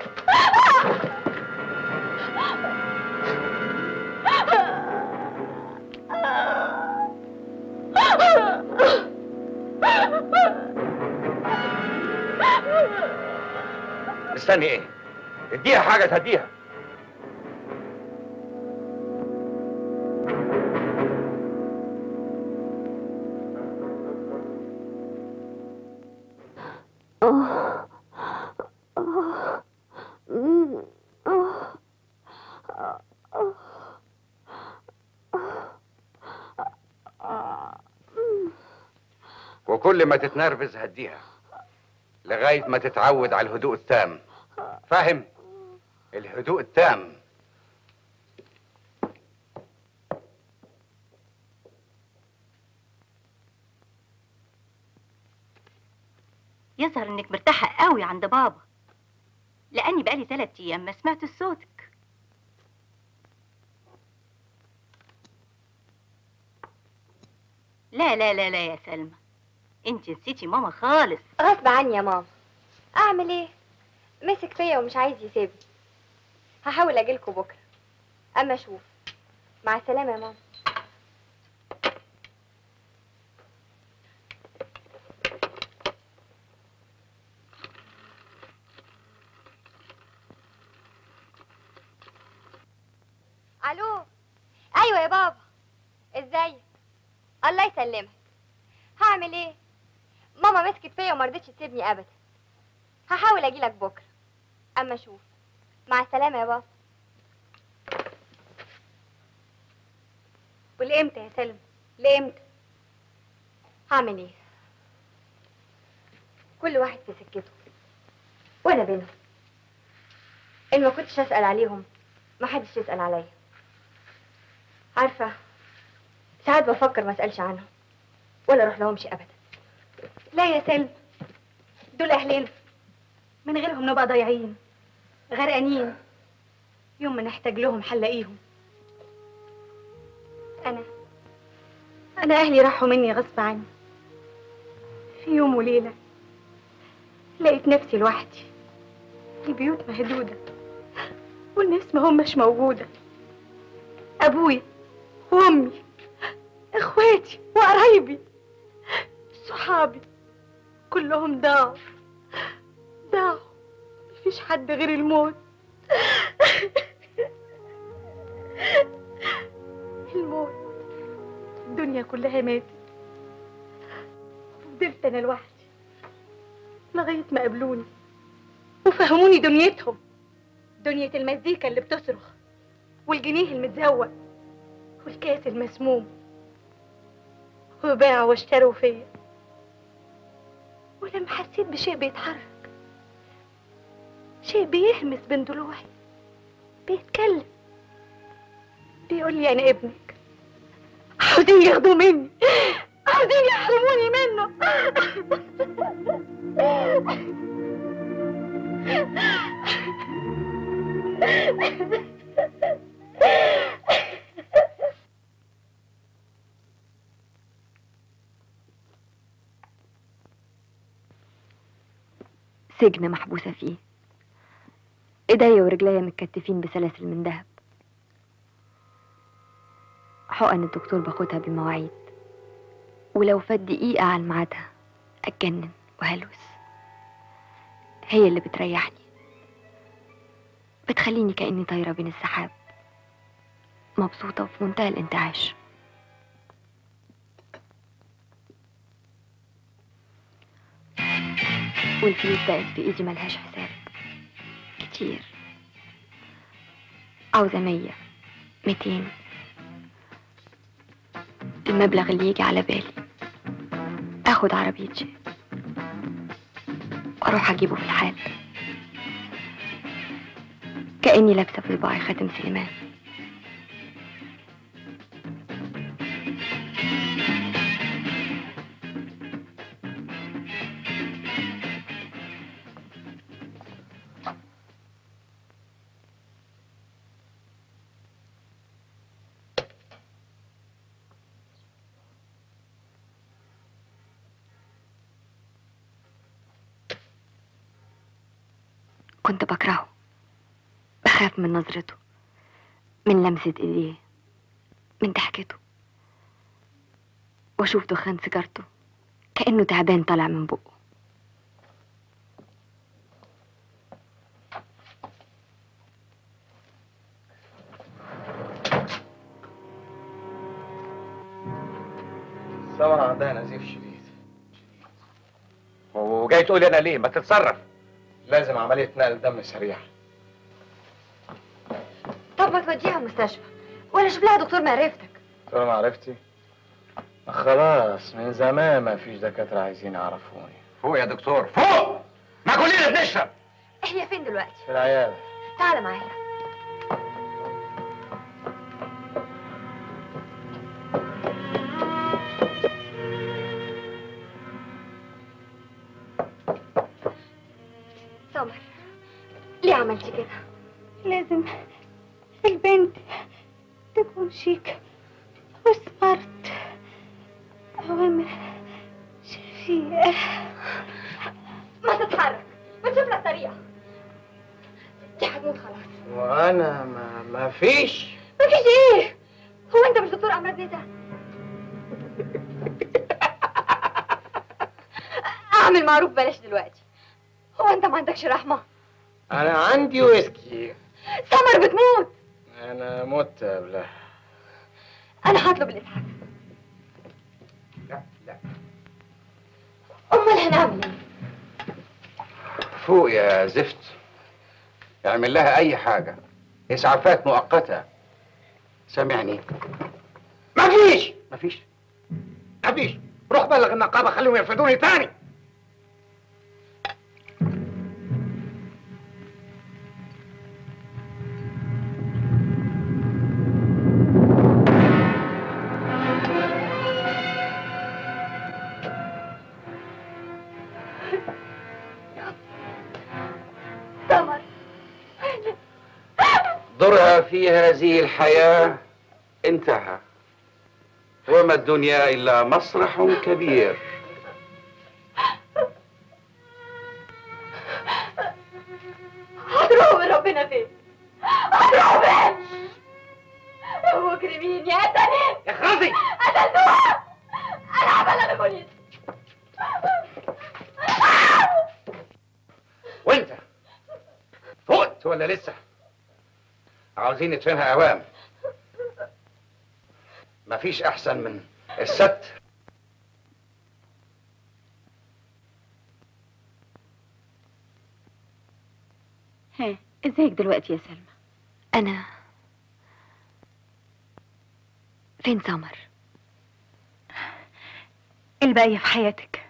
استني ايه؟ اديها حاجة تهديها وكل ما تتنرفز هديها لغاية ما تتعود على الهدوء التام فاهم؟ الهدوء التام يظهر انك مرتاحة قوي عند بابا لاني بقالي ثلاث ايام ما سمعت صوتك لا لا لا لا يا سلمى انت نسيتي ماما خالص غصب عني يا ماما اعمل ايه مسك فيا ومش عايز يسيبني هحاول اجيلكوا بكره اما اشوف مع السلامه يا ماما الو ايوه يا بابا ازاي الله يسلمك هعمل ايه ماما مسكت فيا وما رضتش تسيبني ابدا هحاول اجيلك بكره اما اشوف مع السلامه يا بابا ولامتى يا سلمى لامتى هعمل ايه كل واحد في سكته وانا بينهم ان ما كنتش اسال عليهم ما حدش يسال عليا عارفه ساعات بفكر ما اسالش عنهم ولا اروح لهمش ابدا لا يا سلمى دول اهلنا من غيرهم نبقى ضايعين غرقانين يوم ما نحتاج لهم هنلاقيهم انا انا اهلي راحوا مني غصب عني في يوم وليله لقيت نفسي لوحدي البيوت مهدوده والناس ما همش موجوده ابويا وامي اخواتي وقرايبي صحابي كلهم ضاعوا ضاعوا مفيش حد غير الموت الموت الدنيا كلها ماتت فضلت انا لوحدي لغايه ما قابلوني وفهموني دنيتهم دنيا المزيكا اللي بتصرخ والجنيه المتزوق والكاس المسموم وباعوا واشتروا فيا ولما حسيت بشيء بيتحرك شيء بيهمس بين ضلوعي بيتكلم بيقول لي انا ابنك عاوزين ياخدوه مني عاوزين يحرموني منه سجن محبوسة فيه ايديا ورجليا متكتفين بسلاسل من ذهب حقن الدكتور باخدها بالمواعيد ولو فات دقيقة عن ميعادها أتجنن وهلوس هي اللي بتريحني بتخليني كأني طايرة بين السحاب مبسوطة وفي منتهى الانتعاش والفلوس بقت في ايدي ملهاش حساب كتير عاوزة مية ميتين المبلغ اللي يجي على بالي اخد عربيتي واروح اجيبه في الحال كأني لابسة في صباعي خاتم سليمان كنت بكرهه بخاف من نظرته من لمسة ايديه من ضحكته واشوف دخان سيجارته كأنه تعبان طالع من بقه سمرة عندها نزيف شديد وجاي تقول لي انا ليه ما تتصرف لازم عملية نقل دم سريعة طب ما توديها المستشفى ولا شوف لها دكتور معرفتك طول ما عرفتي خلاص من زمان ما فيش دكاترة عايزين يعرفوني فوق يا دكتور فوق ما كلنا بنشرب هي فين دلوقتي في العيادة تعالى معايا سمر ليه عملتي كده لازم البنت تكون شيك وسمارت أوامر شفيقة ما تتحرك ما تشوف لك طريقه دي هتموت خلاص وانا ما ما فيش مفيش ايه هو انت مش دكتور امراض نساء اعمل معروف بلاش دلوقتي هو انت ما عندكش رحمه انا عندي ويسكي سمر بتموت انا مت قبلها انا هطلب الاسعاف لا لا امال هنعمل ايه فوق يا زفت اعمل لها اي حاجة اسعافات مؤقتة سامعني مفيش مفيش مفيش روح بلغ النقابة خليهم يرفدوني تاني سمر دورها في هذه الحياة انتهى وما الدنيا إلا مسرح كبير هتروحوا من ربنا فين هتروحوا فين يا مجرمين يا قتلين اخرسي قتلتوها ست ولا لسه عاوزين ندفنها اوام مفيش احسن من الست ها ازيك دلوقتي يا سلمى أنا فين سمر؟ الباقية في حياتك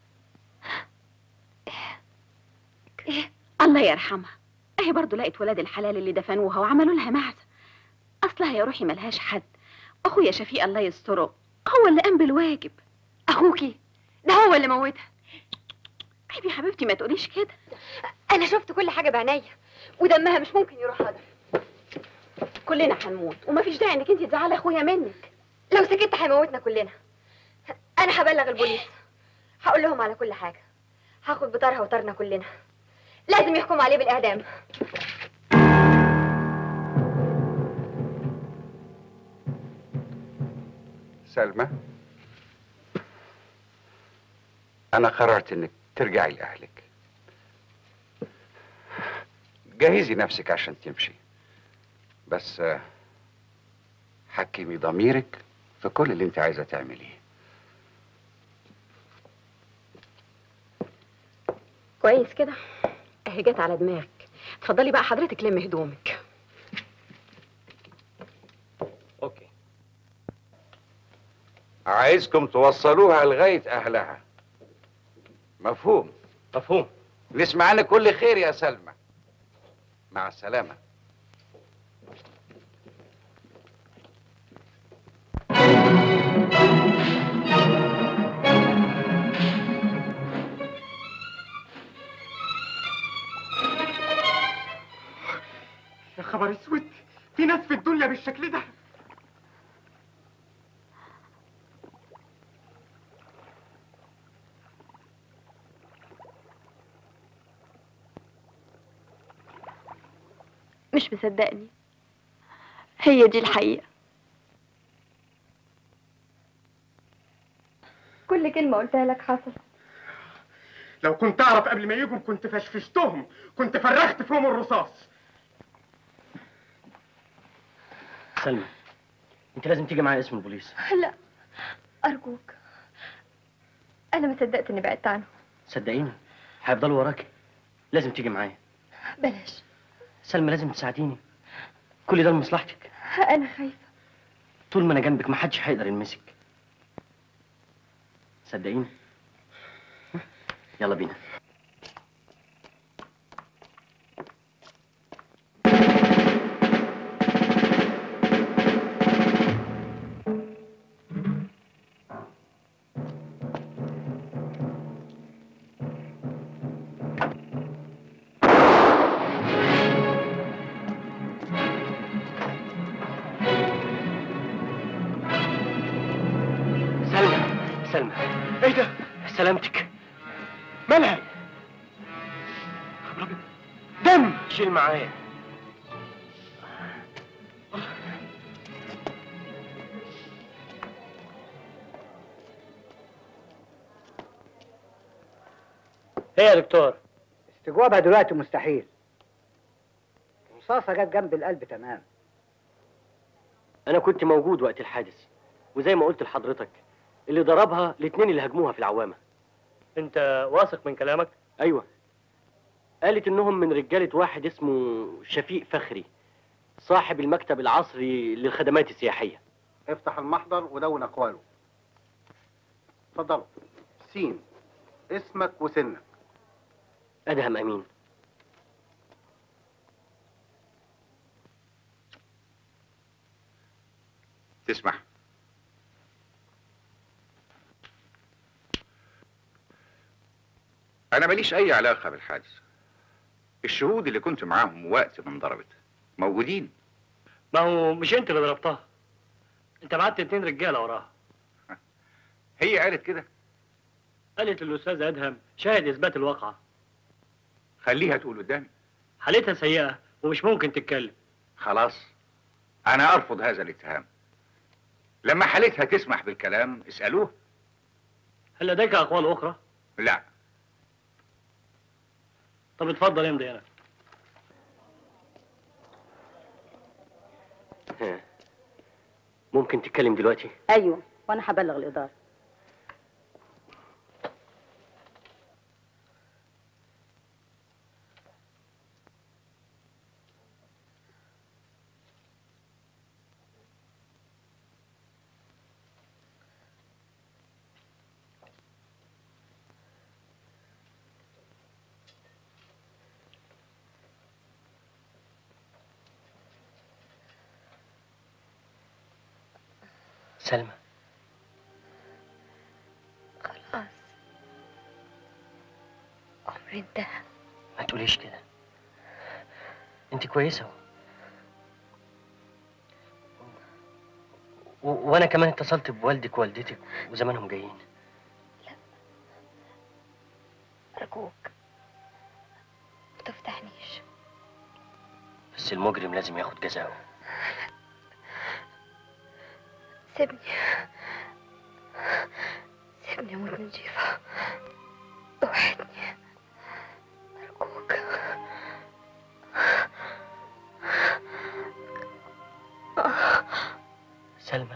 الله يرحمها اهي برضه لقت ولاد الحلال اللي دفنوها وعملوا لها معزة اصلها يا روحي ملهاش حد اخويا شفيق الله يستره هو اللي قام بالواجب اخوكي ده هو اللي موتها عيب يا حبيبتي ما تقوليش كده انا شفت كل حاجه بعينيا ودمها مش ممكن يروح هدر كلنا هنموت ومفيش داعي انك انت تزعلي اخويا منك لو سكت هيموتنا كلنا انا هبلغ البوليس هقول لهم على كل حاجه هاخد بطارها وطارنا كلنا لازم يحكموا عليه بالاعدام سلمى انا قررت انك ترجعي لاهلك جهزي نفسك عشان تمشي بس آه، حكمي ضميرك في كل اللي انت عايزه تعمليه كويس كده اهي جت على دماغك اتفضلي بقى حضرتك لمي هدومك اوكي عايزكم توصلوها لغايه اهلها مفهوم مفهوم نسمع عنك كل خير يا سلمى مع السلامه يا خبر اسود في ناس في الدنيا بالشكل ده مش مصدقني هي دي الحقيقه كل كلمه قلتها لك حصل لو كنت اعرف قبل ما يجوا كنت فشفشتهم كنت فرغت فيهم الرصاص سلمى انت لازم تيجي معايا اسم البوليس لا ارجوك انا ما صدقت اني بعدت عنه صدقيني هيفضلوا وراكي لازم تيجي معايا بلاش سلمى لازم تساعديني كل ده لمصلحتك انا خايفه طول ما انا جنبك محدش هيقدر يلمسك صدقيني يلا بينا سلمى سلمى ايه ده سلامتك مالها دم شيل معايا ايه يا دكتور استجوابها دلوقتي مستحيل الرصاصة جت جنب القلب تمام انا كنت موجود وقت الحادث وزي ما قلت لحضرتك اللي ضربها الاتنين اللي هاجموها في العوامه انت واثق من كلامك ايوه قالت انهم من رجاله واحد اسمه شفيق فخري صاحب المكتب العصري للخدمات السياحيه افتح المحضر ودون اقواله اتفضلوا سين اسمك وسنك ادهم امين تسمح أنا ماليش أي علاقة بالحادث الشهود اللي كنت معاهم وقت ما انضربت موجودين ما هو مش انت اللي ضربتها انت بعت اتنين رجاله وراها هي قالت كده قالت الاستاذ ادهم شاهد اثبات الواقعه خليها تقول قدامي حالتها سيئه ومش ممكن تتكلم خلاص أنا أرفض هذا الاتهام لما حالتها تسمح بالكلام اسألوه هل لديك اقوال اخرى لا طب اتفضل امضي انا ها. ممكن تتكلم دلوقتي ايوه وانا هبلغ الاداره سلمى خلاص عمري انتهى ما تقوليش كده انت كويسة و... وانا كمان اتصلت بوالدك ووالدتك وزمانهم جايين أرجوك ما تفتحنيش بس المجرم لازم ياخد جزاؤه سيبني سيبني أموت من جيفة اوعدني أرجوك سلمى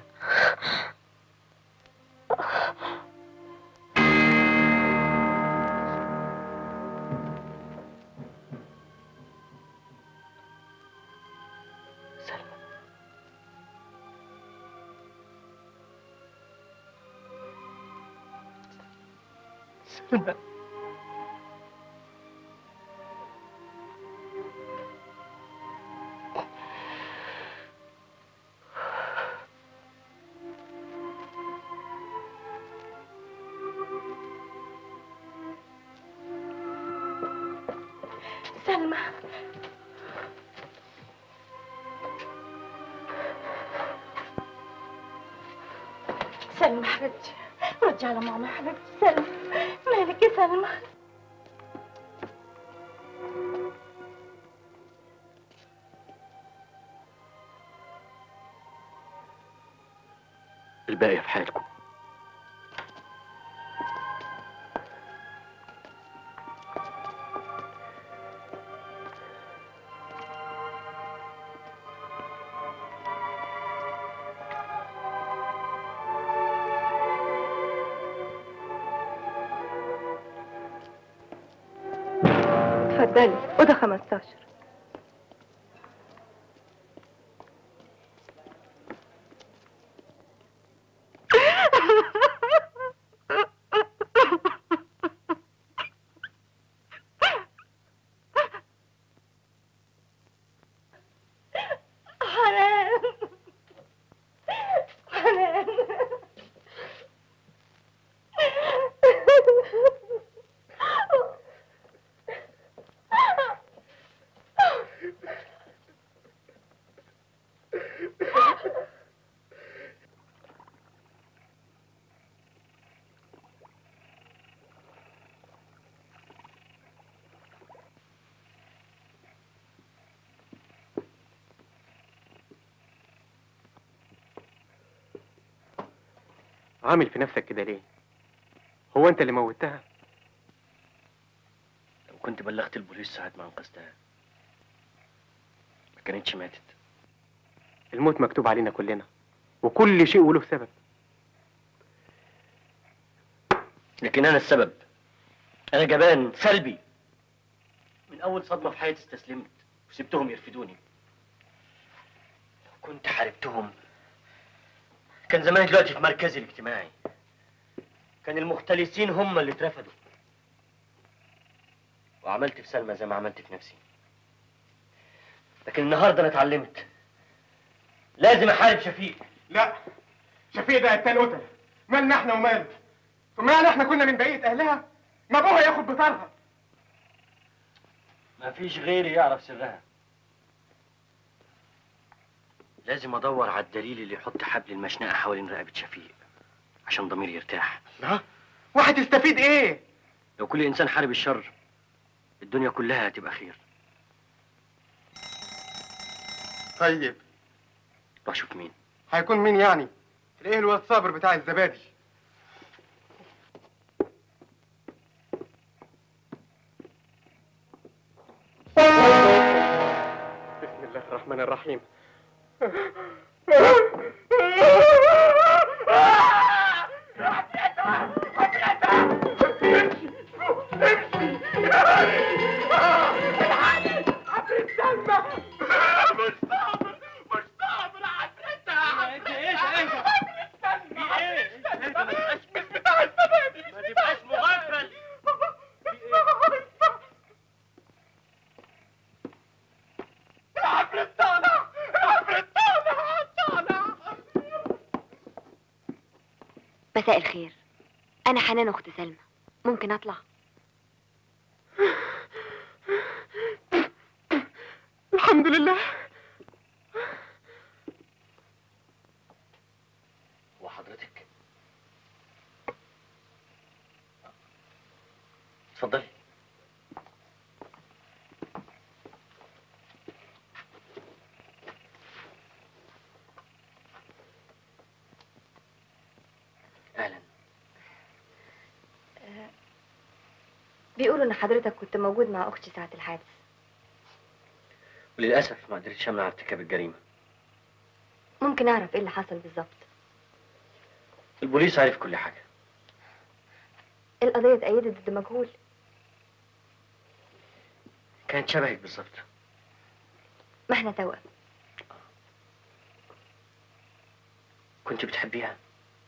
سلمى سلمى سلمى حبيبتي ردي على ماما حبيبتي سلمى مالك يا سلمى الباقي في حالكم اتفضلي اوضه 15 حنان حنان عامل في نفسك كده ليه هو انت اللي موتها لو كنت بلغت البوليس ساعة ما انقذتها ما كانتش ماتت الموت مكتوب علينا كلنا وكل شيء وله سبب لكن انا السبب انا جبان سلبي من اول صدمة في حياتي استسلمت وسبتهم يرفدوني لو كنت حاربتهم كان زماني دلوقتي في مركزي الاجتماعي كان المختلسين هم اللي اترفدوا وعملت في سلمى زي ما عملت في نفسي لكن النهارده انا اتعلمت لازم احارب شفيق لا شفيق ده قتال قتل مالنا احنا وماله ثم يعني احنا كنا من بقيه اهلها ما ابوها ياخد بطارها ما فيش غيري يعرف سرها لازم ادور على الدليل اللي يحط حبل المشنقه حوالين رقبه شفيق عشان ضميري يرتاح لا وهتستفيد ايه لو كل انسان حارب الشر الدنيا كلها هتبقى خير طيب روح شوف مين هيكون مين يعني تلاقيه الواد صابر بتاع الزبادي بسم الله الرحمن الرحيم مساء الخير انا حنان اخت سلمى ممكن اطلع الحمد لله وحضرتك اتفضلي اهلا بيقولوا ان حضرتك كنت موجود مع اختي ساعة الحادث وللاسف ما قدرتش امنع ارتكاب الجريمه ممكن اعرف ايه اللي حصل بالظبط البوليس عارف كل حاجه القضية اتأيدت ضد مجهول كانت شبهك بالظبط ما احنا توأم كنت بتحبيها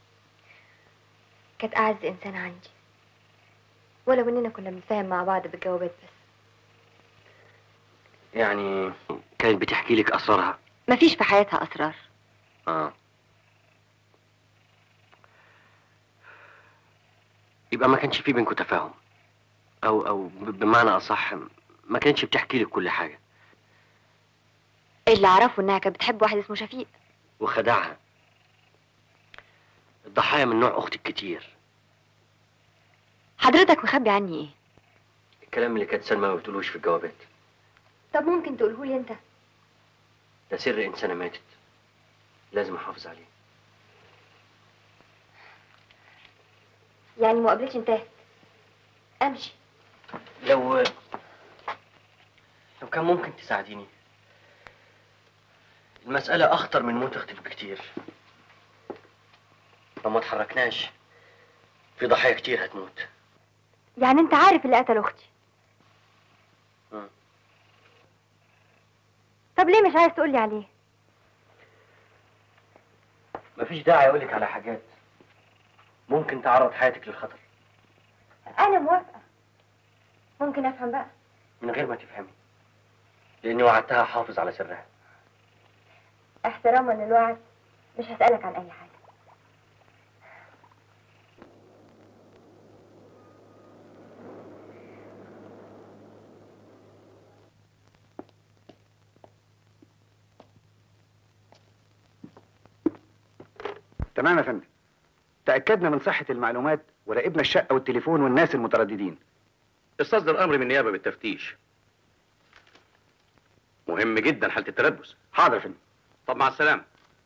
كانت أعز إنسان عندي ولو إننا كنا بنتفاهم مع بعض بالجوابات بس يعني كانت بتحكي لك اسرارها مفيش في حياتها أسرار اه يبقى ما كانش في بينكم تفاهم او او ب- بمعنى اصح ما كانتش بتحكي لك كل حاجه اللي أعرفه إنها كانت بتحب واحد اسمه شفيق وخدعها الضحايا من نوع اختك كتير حضرتك مخبي عني إيه؟ الكلام اللي كانت سلمى ما بتقولوش في الجوابات طب ممكن تقولهولي أنت ده سر انسانه ماتت لازم احافظ عليه يعني مقابلتي انتهت أمشي لو لو كان ممكن تساعديني المسألة أخطر من موت أختك بكتير لو ما اتحركناش في ضحايا كتير هتموت يعني أنت عارف اللي قتل أختي مم. طب ليه مش عايز تقولي عليه؟ مفيش داعي أقولك على حاجات ممكن تعرض حياتك للخطر أنا موافقة ممكن أفهم بقى من غير ما تفهمي لأني وعدتها أحافظ على سرها احتراما للوعد مش هسألك عن أي حاجة تمام يا فندم تأكدنا من صحة المعلومات وراقبنا الشقة والتليفون والناس المترددين استصدر امر من النيابه بالتفتيش مهم جدا حاله التلبس حاضر يا فندم طب مع السلامه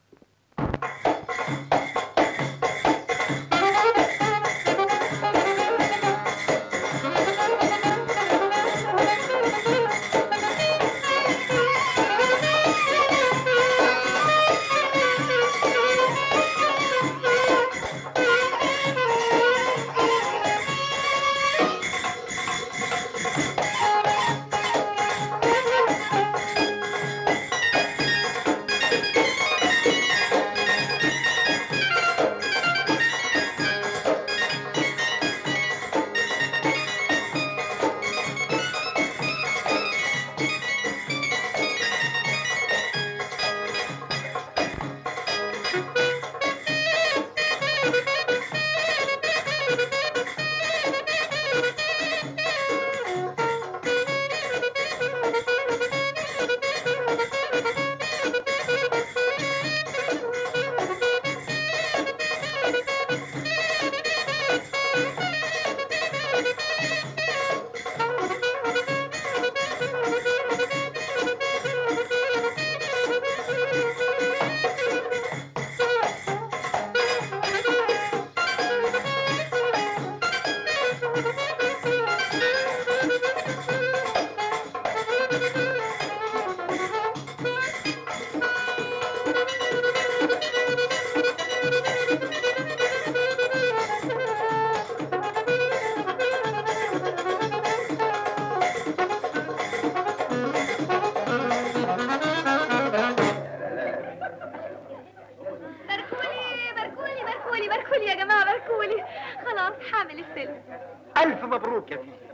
باركولي باركولي باركولي يا جماعة باركولي خلاص حامل السلم ألف مبروك يا سيدي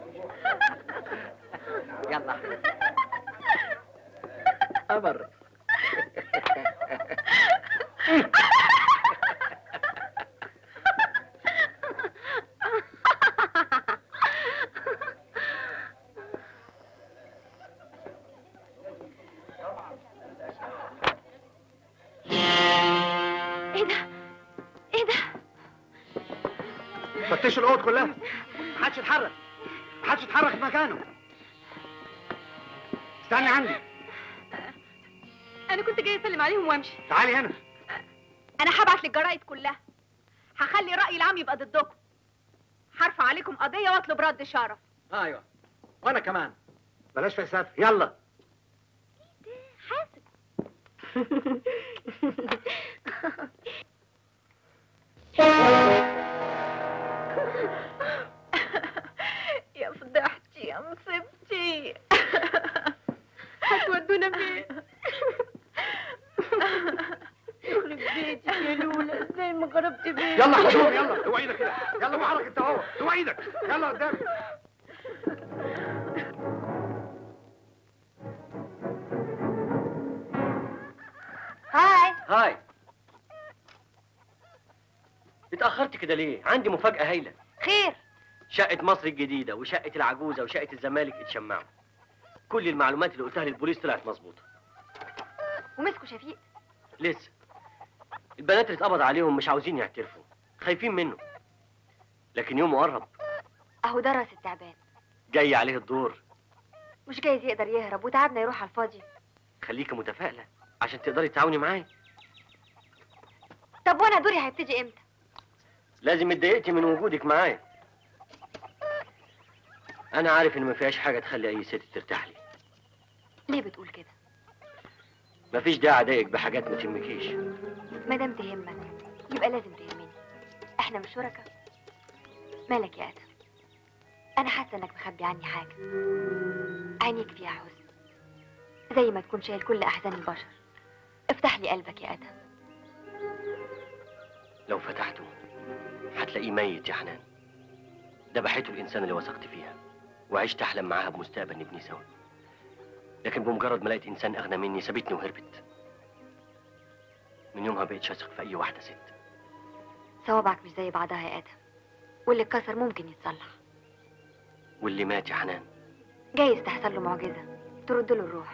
يلا قمر فتشوا الاوض كلها محدش يتحرك محدش يتحرك في مكانه استني عندي انا كنت جاي اسلم عليهم وامشي تعالي هنا انا هبعت للجرايد كلها هخلي الراي العام يبقى ضدكم هرفع عليكم قضيه واطلب رد شرف ايوه وانا كمان بلاش فلسفه يلا يا فضحتي يا مصيبتي هتودونا فين يخرب بيتك يا لولا ازاي ما قربت بيتي يلا خدوهم يلا اوعى ايدك كده يلا معرك انت اهو اوعى ايدك يلا قدامي هاي هاي اتأخرت كده ليه؟ عندي مفاجأة هايلة خير شقة مصر الجديدة وشقة العجوزة وشقة الزمالك اتشمعوا كل المعلومات اللي قلتها للبوليس طلعت مظبوطة ومسكوا شفيق لسه البنات اللي اتقبض عليهم مش عاوزين يعترفوا خايفين منه لكن يومه قرب اهو ده راس التعبان جاي عليه الدور مش جايز يقدر يهرب وتعبنا يروح على الفاضي خليكي متفائلة عشان تقدري تتعاوني معاه طب وانا دوري هيبتدي امتى لازم اتضايقتي من وجودك معاه انا عارف ان ما فيهاش حاجة تخلي اي ست ترتاح لي ليه بتقول كده مفيش داعي اضايقك بحاجات ما تهمكيش ما دام تهمك يبقى لازم تهمني احنا مش شركاء مالك يا ادم انا حاسه انك مخبي عني حاجه عينيك فيها حزن زي ما تكون شايل كل احزان البشر افتح لي قلبك يا ادم لو فتحته هتلاقيه ميت يا حنان ذبحته الانسان اللي وثقت فيها وعشت احلم معاها بمستقبل نبني سوا لكن بمجرد ما لقيت انسان اغنى مني سابتني وهربت من يومها بقيتش اثق في اي واحده ست صوابعك مش زي بعضها يا ادم واللي اتكسر ممكن يتصلح واللي مات يا حنان جايز تحصل له معجزه ترد له الروح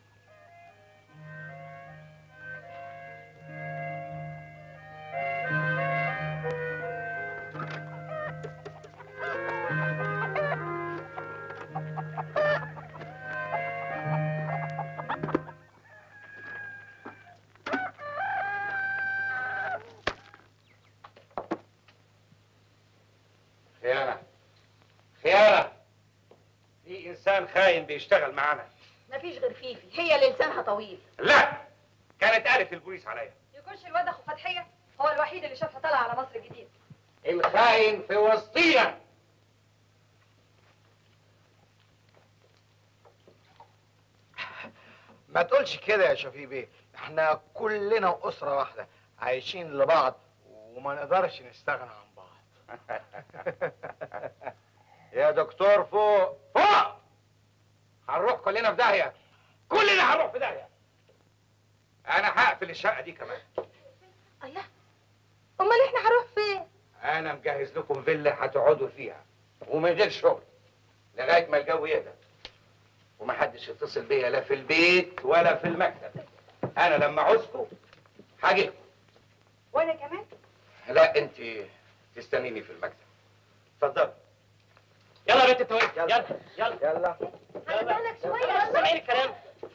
خيانة خيانة في إنسان خاين بيشتغل معانا مفيش غير فيفي هي اللي لسانها طويل لا كانت قالت البوليس عليا يكونش الواد اخو فتحيه هو الوحيد اللي شافها طالعه على مصر الجديد الخاين في وسطينا ما تقولش كده يا شفيق بيه احنا كلنا أسرة واحدة عايشين لبعض وما نقدرش نستغنى عن بعض يا دكتور فوق فوق هنروح كلنا في داهية كلنا هنروح في داهية أنا هقفل الشقة دي كمان الله امال احنا هنروح فين أنا مجهز لكم فيلا هتقعدوا فيها ومن غير شغل لغاية ما الجو يهدى ومحدش يتصل بيا لا في البيت ولا في المكتب أنا لما عوزكم هاجيلكم وانا كمان لا أنت تستنيني في المكتب اتفضل يلا يا بنت التوالي يلا يلا يلا هنبالك شويه بس سامعين الكلام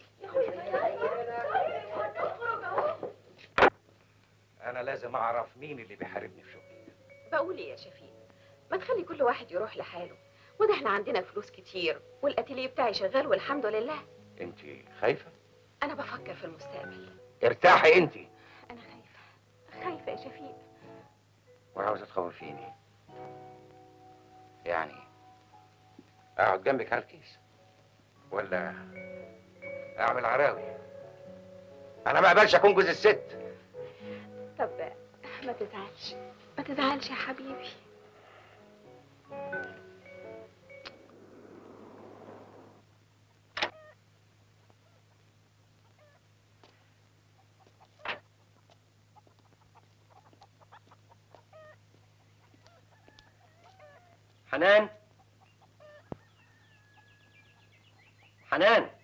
أنا لازم أعرف مين اللي بيحاربني في شغلي بقول ايه يا شفيق ما تخلي كل واحد يروح لحاله وده احنا عندنا فلوس كتير والاتيليه بتاعي شغال والحمد لله أنت خايفة؟ انا بفكر في المستقبل ارتاحي أنت انا خايفه خايفه يا شفيق وعاوزة تخوفيني يعني أقعد جنبك على الكيس ولا أعمل عراوي أنا ما أقبلش أكون جوز الست طب ما تزعلش ما تزعلش يا حبيبي حنان حنان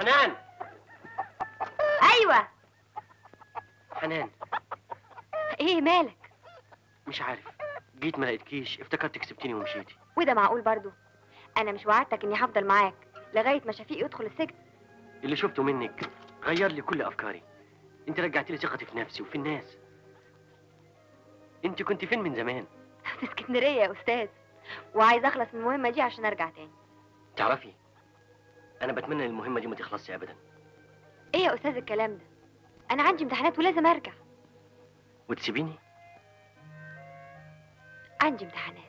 حنان ايوه حنان ايه مالك مش عارف جيت ما لقيتكيش افتكرتك سبتيني ومشيتي وده معقول برضو انا مش وعدتك اني هفضل معاك لغايه ما شفيق يدخل السجن اللي شفته منك غير لي كل افكاري انت رجعت لي ثقتي في نفسي وفي الناس انت كنت فين من زمان في اسكندريه يا استاذ وعايز اخلص من المهمه دي عشان ارجع تاني تعرفي انا بتمنى ان المهمه دي ما تخلصش ابدا ايه يا استاذ الكلام ده انا عندي امتحانات ولازم ارجع وتسيبيني عندي امتحانات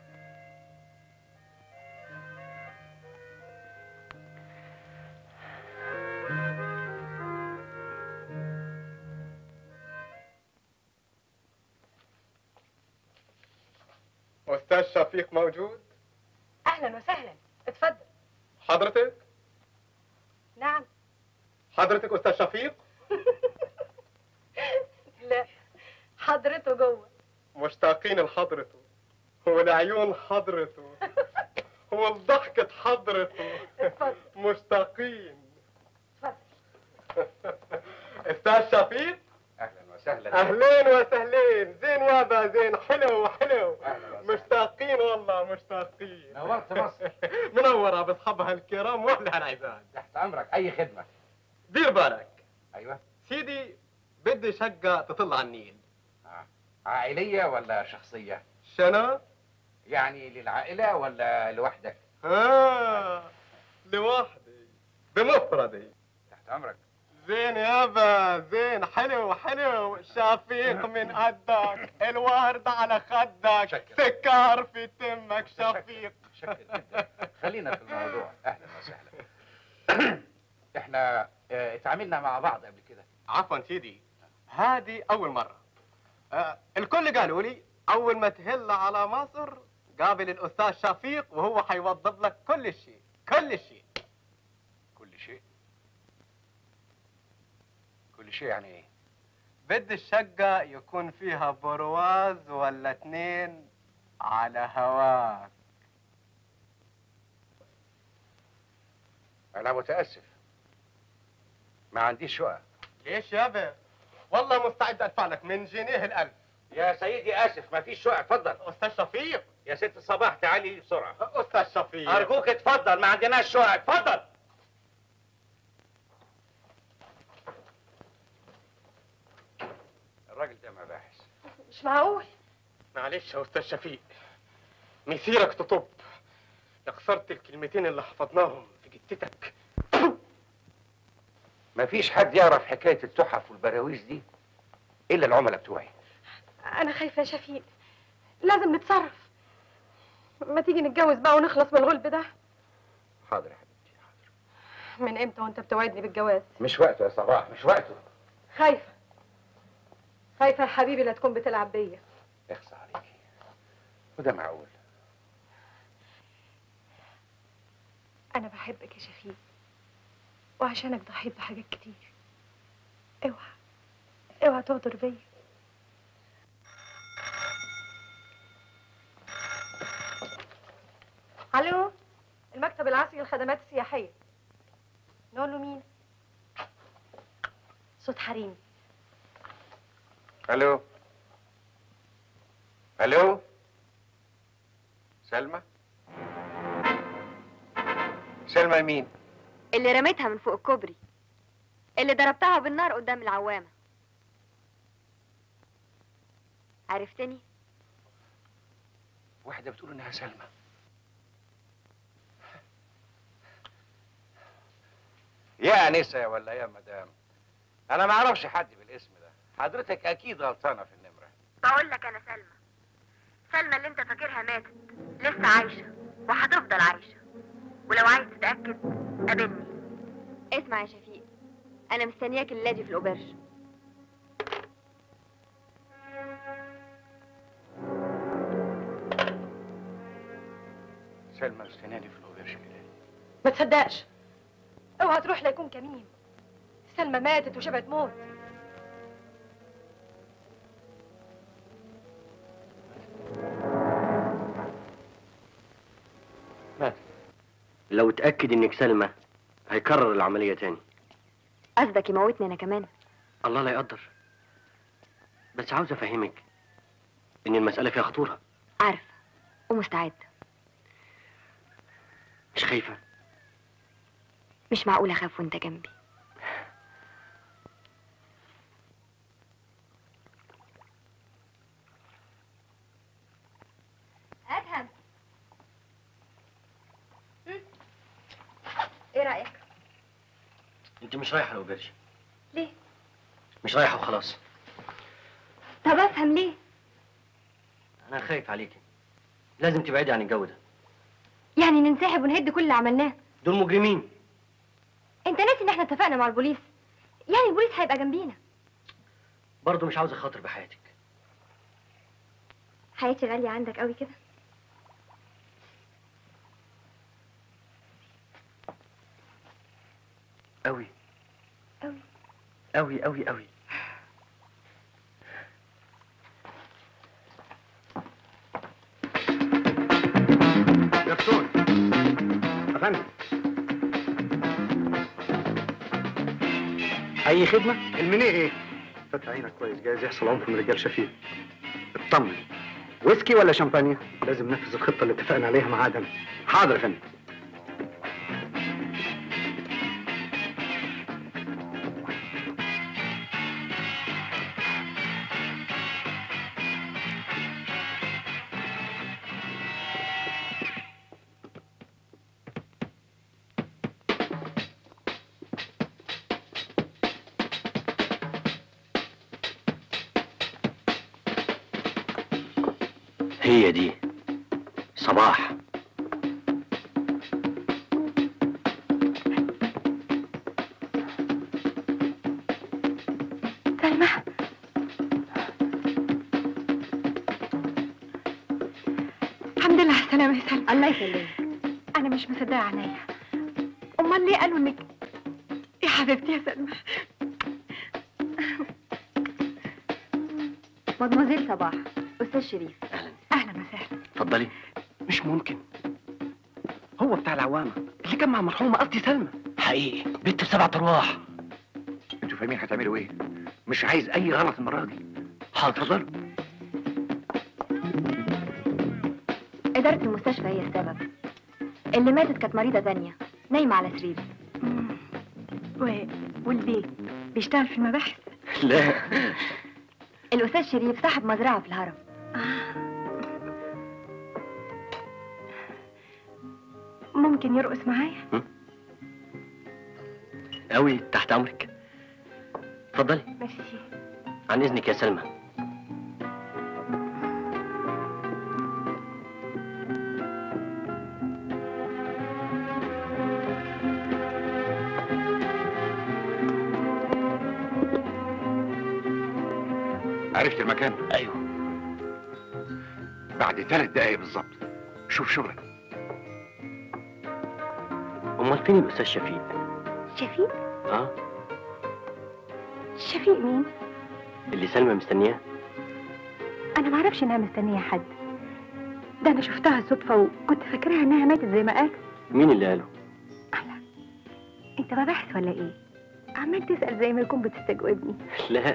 استاذ شفيق موجود اهلا وسهلا اتفضل حضرتك نعم حضرتك استاذ شفيق لا حضرته جوه مشتاقين لحضرته والعيون حضرته والضحكة حضرته مشتاقين استاذ شفيق اهلا وسهلا اهلين وسهلين زين يابا زين حلو حلو مشتاقين والله مشتاقين نورت مصر منورة باصحابها الكرام واهلها العزاز تحت امرك اي خدمه دير بالك ايوه سيدي بدي شقة تطل على النيل عائليه ولا شخصيه شنو؟ يعني للعائله ولا لوحدك آه لوحدي بمفردي تحت امرك زين يابا زين حلو حلو شفيق من قدك الورد على خدك سكر في تمك شفيق خلينا في الموضوع اهلا وسهلا احنا اه، اتعاملنا مع بعض قبل كده عفوا سيدي هذه أول مرة آه الكل قالوا لي أول ما تهل على مصر قابل الأستاذ شفيق وهو حيوضب لك كل شيء كل شيء كل شيء كل شيء يعني ايه بدي الشقة يكون فيها برواز ولا اتنين على هواك انا متاسف ما عنديش شقق ليش يابا والله مستعد أدفع لك من جنيه الألف يا سيدي اسف ما فيش شقق اتفضل استاذ شفيق يا ست صباح تعالي لي بسرعه استاذ شفيق ارجوك اتفضل ما عندناش شقق اتفضل الراجل ده مباحث مش معقول معلش يا استاذ شفيق مسيرك تطب يا خسرت الكلمتين اللي حفظناهم في جتتك مفيش حد يعرف حكايه التحف والبراويز دي الا العملاء بتوعي انا خايفه يا شفيق لازم نتصرف ما تيجي نتجوز بقى ونخلص من الغلب ده حاضر يا حبيبي من امتى وانت بتوعدني بالجواز مش وقته يا صباح مش وقته خايفه خايفه يا حبيبي لا تكون بتلعب بيا اخصى عليكي وده معقول انا بحبك يا شفيق وعشانك ضحيت بحاجات كتير اوعى اوعى تغدر بيا الو المكتب العصري للخدمات السياحيه نقول له مين صوت حريم الو الو سلمى سلمى مين اللي رميتها من فوق الكوبري اللي ضربتها بالنار قدام العوامة عرفتني واحده بتقول انها سلمى يا انسه ولا يا مدام انا ما اعرفش حد بالاسم ده حضرتك اكيد غلطانه في النمره بقول لك انا سلمى سلمى اللي انت فاكرها ماتت لسه عايشة وهتفضل عايشة ولو عايز تتأكد قابلني اسمع يا شفيق انا مستنياك الليلة دي في الاوبرج سلمى مستناني في الاوبرج كده ما تصدقش اوعى تروح لا يكون كمين سلمى ماتت وشبعت موت لو اتأكد انك سلمى هيكرر العملية تاني قصدك يموتني انا كمان الله لا يقدر بس عاوز افهمك ان المسألة فيها خطورة عارفه ومستعده مش خايفة مش معقول اخاف وانت جنبي ادهم هم؟ ايه رايك انت مش رايحة لو برج ليه مش رايحة وخلاص طب افهم ليه انا خايف عليكي لازم تبعدي عن الجو ده يعني ننسحب ونهد كل اللي عملناه دول مجرمين انت ناسي ان احنا اتفقنا مع البوليس يعني البوليس هيبقى جنبينا برضه مش عاوز اخاطر بحياتك حياتي غاليه عندك قوي كده قوي قوي قوي قوي قوي جبسون افندم اي خدمه المنيه ايه فتح عينك كويس جايز يحصل عنف من رجال شفيق اطمن ويسكي ولا شامبانيا لازم ننفذ الخطه اللي اتفقنا عليها مع ادم حاضر يا فندم هي دي صباح سلمى الحمد لله على السلامة يا سلمى الله يسلمك أنا مش مصدقة عينيا أمال ليه قالوا إنك يا حبيبتي يا سلمى مدموزيل صباح استاذ شريف أهلا وسهلا اتفضلي مش ممكن هو بتاع العوامه اللي كان مع مرحومه قصدي سلمى حقيقي بنت بسبعة ارواح انتوا فاهمين هتعملوا ايه مش عايز اي غلط المره دي حاضر اتفضلوا إدارة المستشفى هي السبب اللي ماتت كانت مريضة تانية نايمة على سريري و... والبيت بيشتغل في المباحث لا الأستاذ شريف صاحب مزرعة في الهرم ممكن يرقص معايا قوي تحت امرك اتفضلي ماشي عن اذنك يا سلمى عرفت المكان ايوه بعد ثلاث دقايق بالظبط شوف شغلك امال فين الاستاذ شفيق شفيق اه شفيق مين اللي سلمى مستنياه انا ما اعرفش انها مستنيه حد ده انا شفتها صدفه وكنت فاكراها انها ماتت زي ما قال مين اللي قاله انت مباحث ولا ايه عمال تسال زي ما يكون بتستجوبني لا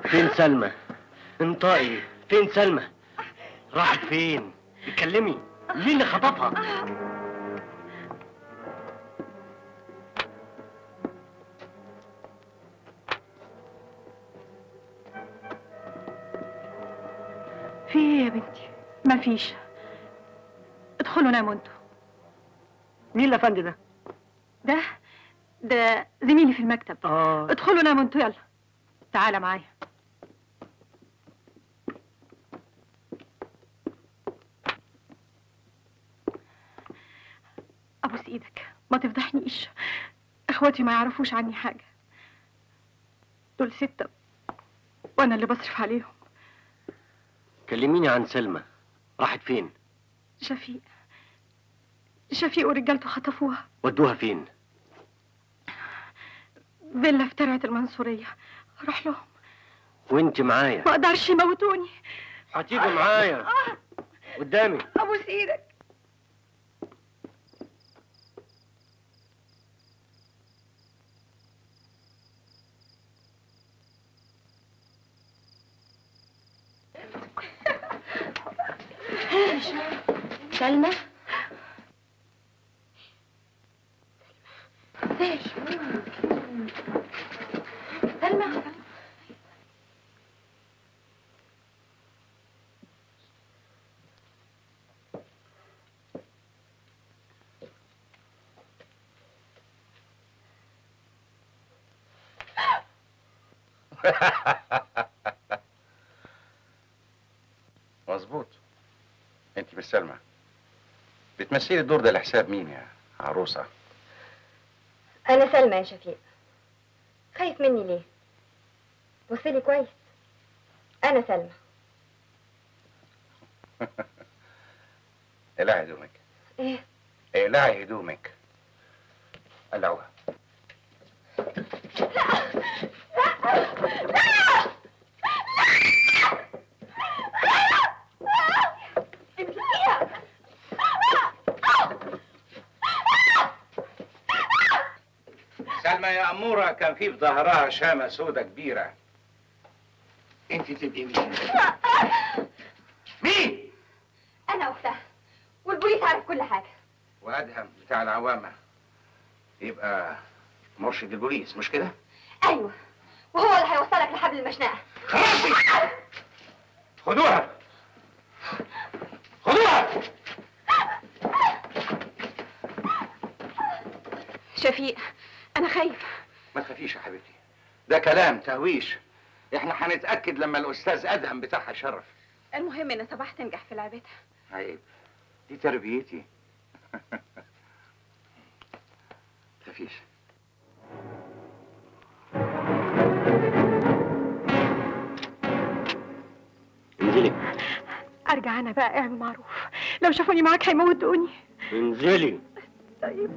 فين سلمى انطقي فين سلمى راحت فين اتكلمي مين اللي خطفها في ايه يا بنتي مفيش ادخلوا ناموا انتوا مين الافندي ده؟ ده ده زميلي في المكتب اه ادخلوا ناموا انتوا يلا تعالى معايا ابوس ايدك ما تفضحنيش اخواتي ما يعرفوش عني حاجه دول ستة وانا اللي بصرف عليهم كلميني عن سلمى راحت فين شفيق شفيق ورجالته خطفوها ودوها فين فيلا في ترعة المنصورية اروح لهم وانت معايا ما اقدرش يموتوني هتيجوا معايا قدامي ابوس ايدك سلمى سلمى مظبوط انت مش سلمى بتمثلي الدور ده لحساب مين يا عروسه انا سلمى يا شفيق خايف مني ليه بصلي كويس انا سلمى اقلعي هدومك ايه اقلعي هدومك قلعوها سلمى يا أمورة كان في في ظهرها شامة سودة كبيرة انت تبقي مين؟ مين؟ انا اختها والبوليس عارف كل حاجه وأدهم بتاع العوامة يبقى مرشد البوليس مش كده؟ ايوه وهو اللي هيوصلك لحبل المشنقه خدوها خدوها شفيق انا خايف ما تخافيش يا حبيبتي ده كلام تهويش احنا هنتأكد لما الأستاذ أدهم بتاعها شرف المهم ان صباح تنجح في لعبتها عيب دي تربيتي تخافيش انزلي ارجع انا بقى اعمل معروف لو شافوني معاك هيموتوني انزلي طيب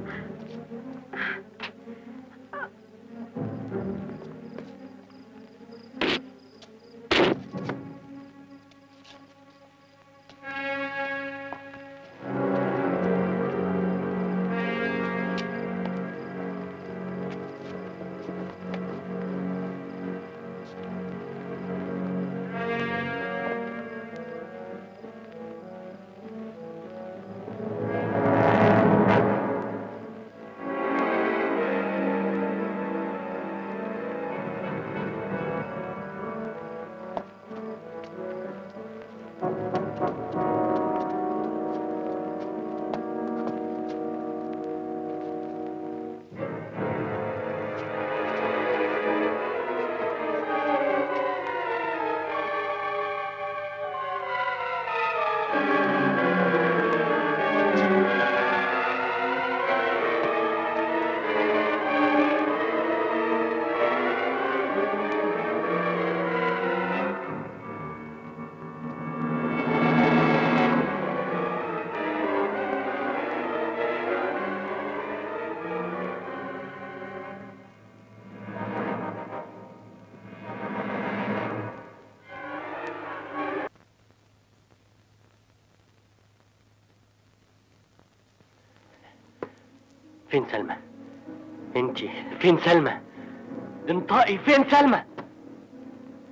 فين سلمى انت فين سلمى انطقي فين سلمى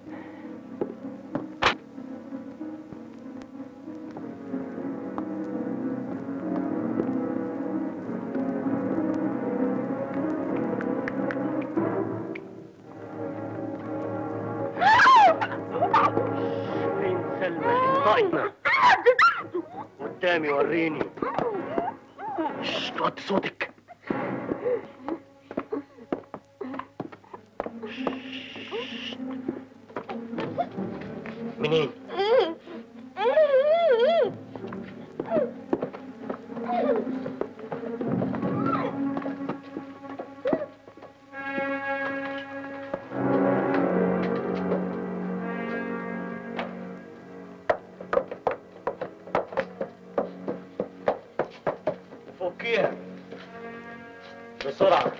سلمى انطقنا قدامي وريني شش، وطي صوتك منين؟ فكيها بسرعة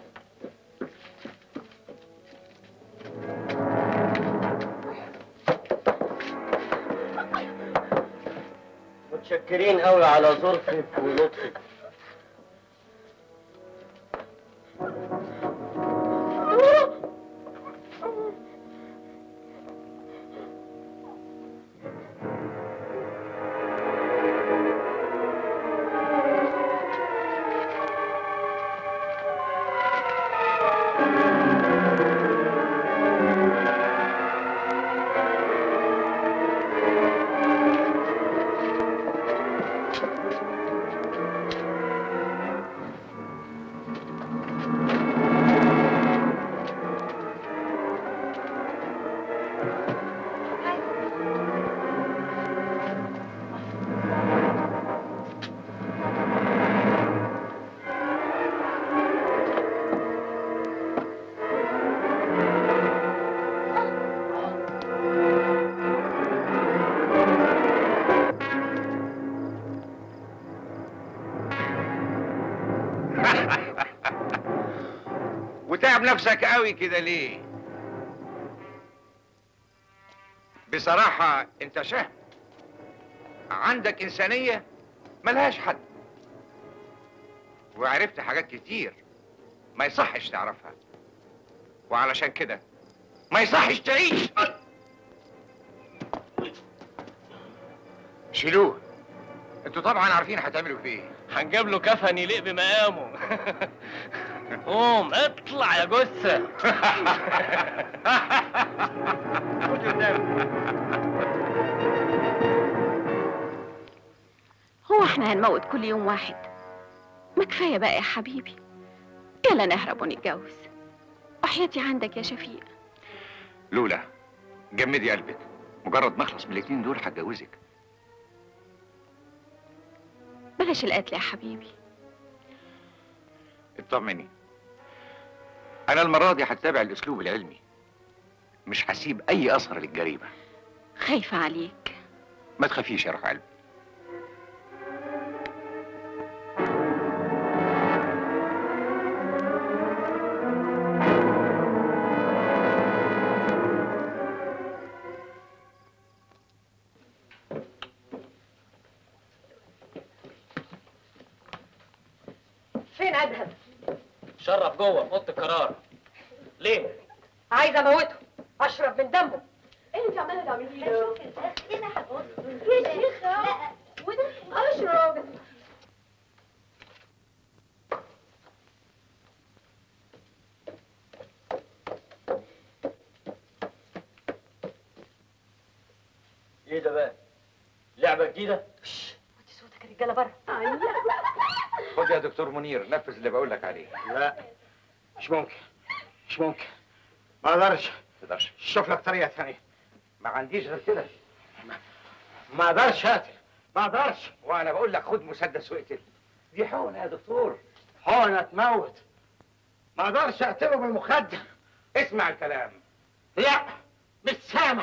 متشكرين قوي على ظرفك ولطفك وتعب نفسك قوي كده ليه بصراحة انت شهم عندك انسانية ملهاش حد وعرفت حاجات كتير ما يصحش تعرفها وعلشان كده ما يصحش تعيش شيلوه انتوا طبعا عارفين هتعملوا فيه ايه هنجيب له كفن يليق بمقامه قوم اطلع يا جثة هو احنا هنموت كل يوم واحد ما كفايه بقى يا حبيبي يلا نهرب ونتجوز وحياتي عندك يا شفيق لولا جمدي قلبك مجرد ما اخلص من الاتنين دول هتجوزك بلاش القتل يا حبيبي اطمني انا المره دي هتبع الاسلوب العلمي مش هسيب اي اثر للجريمه خايفه عليك ما تخافيش يا روح قلبي فين ادهم شرف جوه في اوضه القرار ليه؟ عايزه اموته اشرب من دمه ايه اللي انت عماله تعمليه ده؟ ايه ده يا شيخه لا وده اشرب ايه ده بقى؟ لعبة جديدة؟ صوتك يا رجاله بره خد يا دكتور منير نفذ اللي بقول لك عليه لا مش ممكن مش ممكن ما اقدرش تقدرش شوف لك طريقه ثانيه ما عنديش غير كده ما اقدرش هاتي ما اقدرش وانا بقول لك خد مسدس واقتل دي حقنه يا دكتور حقنه تموت ما اقدرش اقتله بالمخدر اسمع الكلام لا مش سامع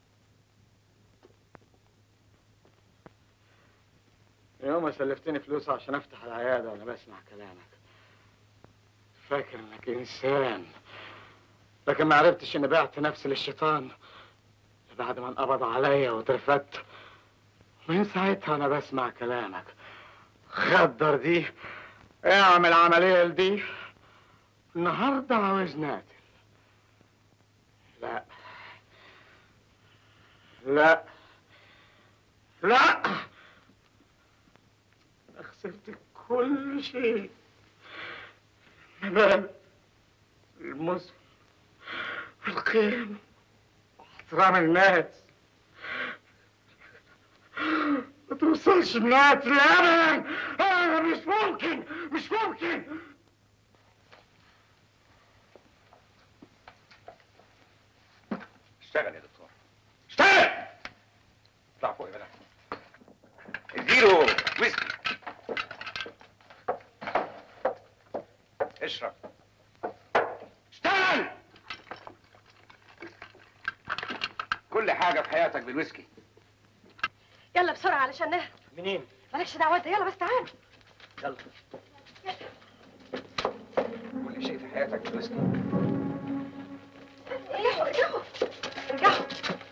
يوم ما سلفتني فلوس عشان افتح العياده وانا بسمع كلامك فاكر انك انسان لكن ما عرفتش اني بعت نفسي للشيطان بعد ما انقبض عليا واترفدت من ساعتها انا بسمع كلامك خدر دي اعمل عمليه لدي النهارده عاوز نقتل لا لا لا أنا خسرت كل شيء المال المسلم القيم واحترام الناس ما توصلش انها ابدا انا مش ممكن مش ممكن اشتغل يا دكتور اشتغل اطلع فوق يا بلد اديله ويسكي اشرب اشتغل كل حاجة في حياتك بالويسكي يلا بسرعه علشان نهرب منين؟ مالكش دعوه انت يلا بس تعال يلا كل شيء في حياتك بالويسكي ارجعوا ارجعوا ارجعوا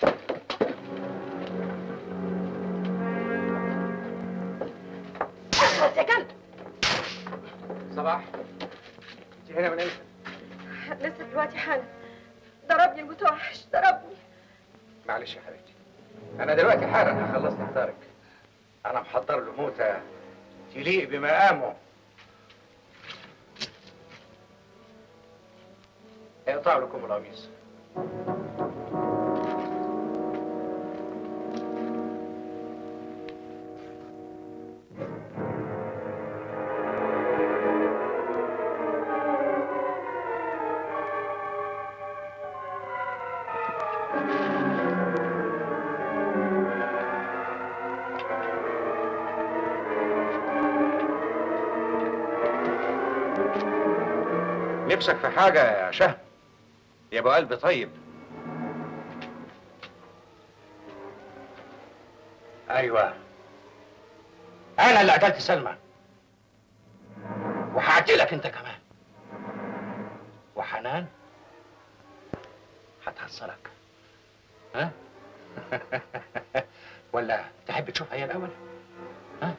اخلص يا كلب صباح انت هنا من امتى؟ لسه دلوقتي حالا ضربني المتوحش ضربني معلش يا حبيبتي انا دلوقتي حالا هخلص نهارك انا محضر له موتة تليق بمقامه اقطع لكم القميص نفسك في حاجة يا شهم يا ابو قلب طيب ايوه انا اللي قتلت سلمى وهقتلك انت كمان وحنان هتحصلك ها ولا تحب تشوفها هي الاول ها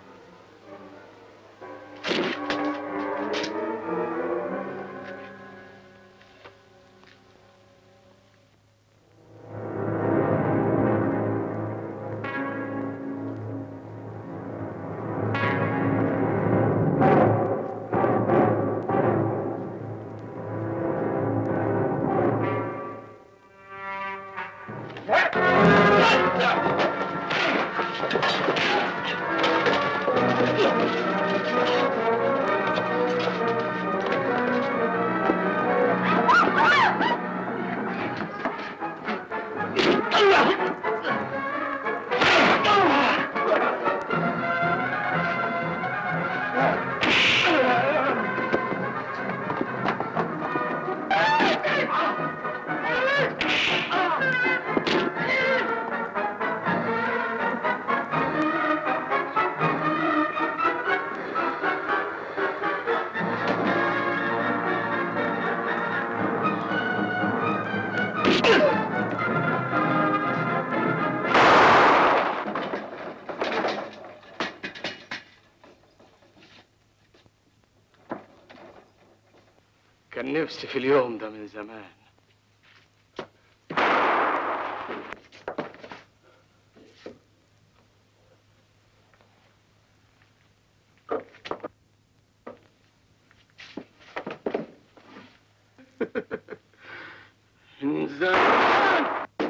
كان نفسي في اليوم ده من زمان من زمان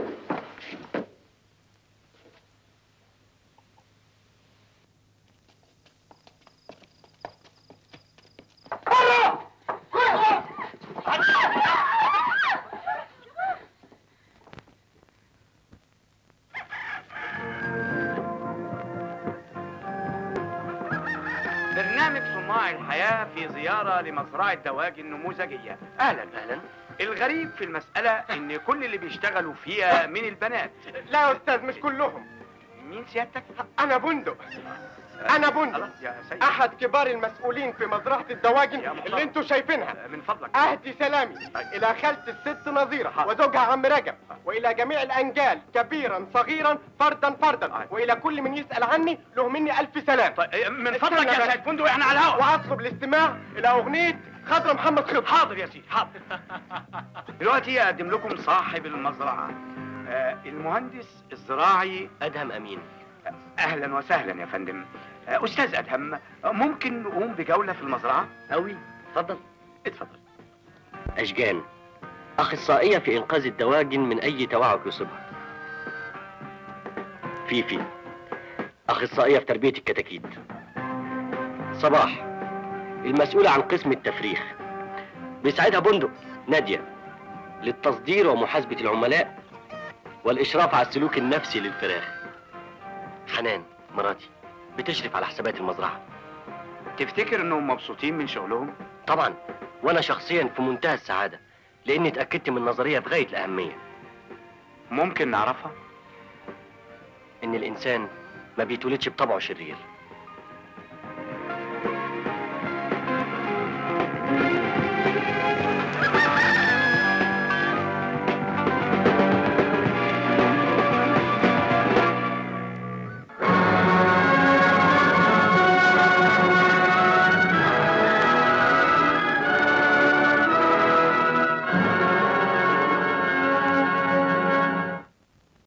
برنامج صناع الحياة في زيارة لمزرعة دواجن نموذجية أهلا أهلا الغريب في المسألة إن كل اللي بيشتغلوا فيها من البنات لا يا استاذ مش كلهم مين سيادتك؟ انا بندق انا بندق يا سيد احد كبار المسؤولين في مزرعه الدواجن اللي انتوا شايفينها من فضلك اهدي سلامي الى خالة الست نظيرة وزوجها عم رجب والى جميع الانجال كبيرا صغيرا فردا فردا والى كل من يسال عني له مني الف سلام من فضلك يا سيد بندق احنا على الهوا واطلب الاستماع الى اغنيه خضر محمد خضر حاضر يا سيدي حاضر دلوقتي اقدم لكم صاحب المزرعة آه، المهندس الزراعي ادهم امين اهلا وسهلا يا فندم آه، استاذ ادهم آه، ممكن نقوم بجولة في المزرعة أوي اتفضل اتفضل أشجان أخصائية في إنقاذ الدواجن من أي توعك يصيبها فيفي اخصائيه في تربيه الكتاكيت صباح المسؤوله عن قسم التفريخ بيساعدها بندق ناديه للتصدير ومحاسبه العملاء والاشراف على السلوك النفسي للفراخ حنان مراتي بتشرف على حسابات المزرعه تفتكر انهم مبسوطين من شغلهم طبعا وانا شخصيا في منتهى السعاده لاني اتاكدت من نظريه بغايه الاهميه ممكن نعرفها ان الانسان ما بيتولدش بطبعه شرير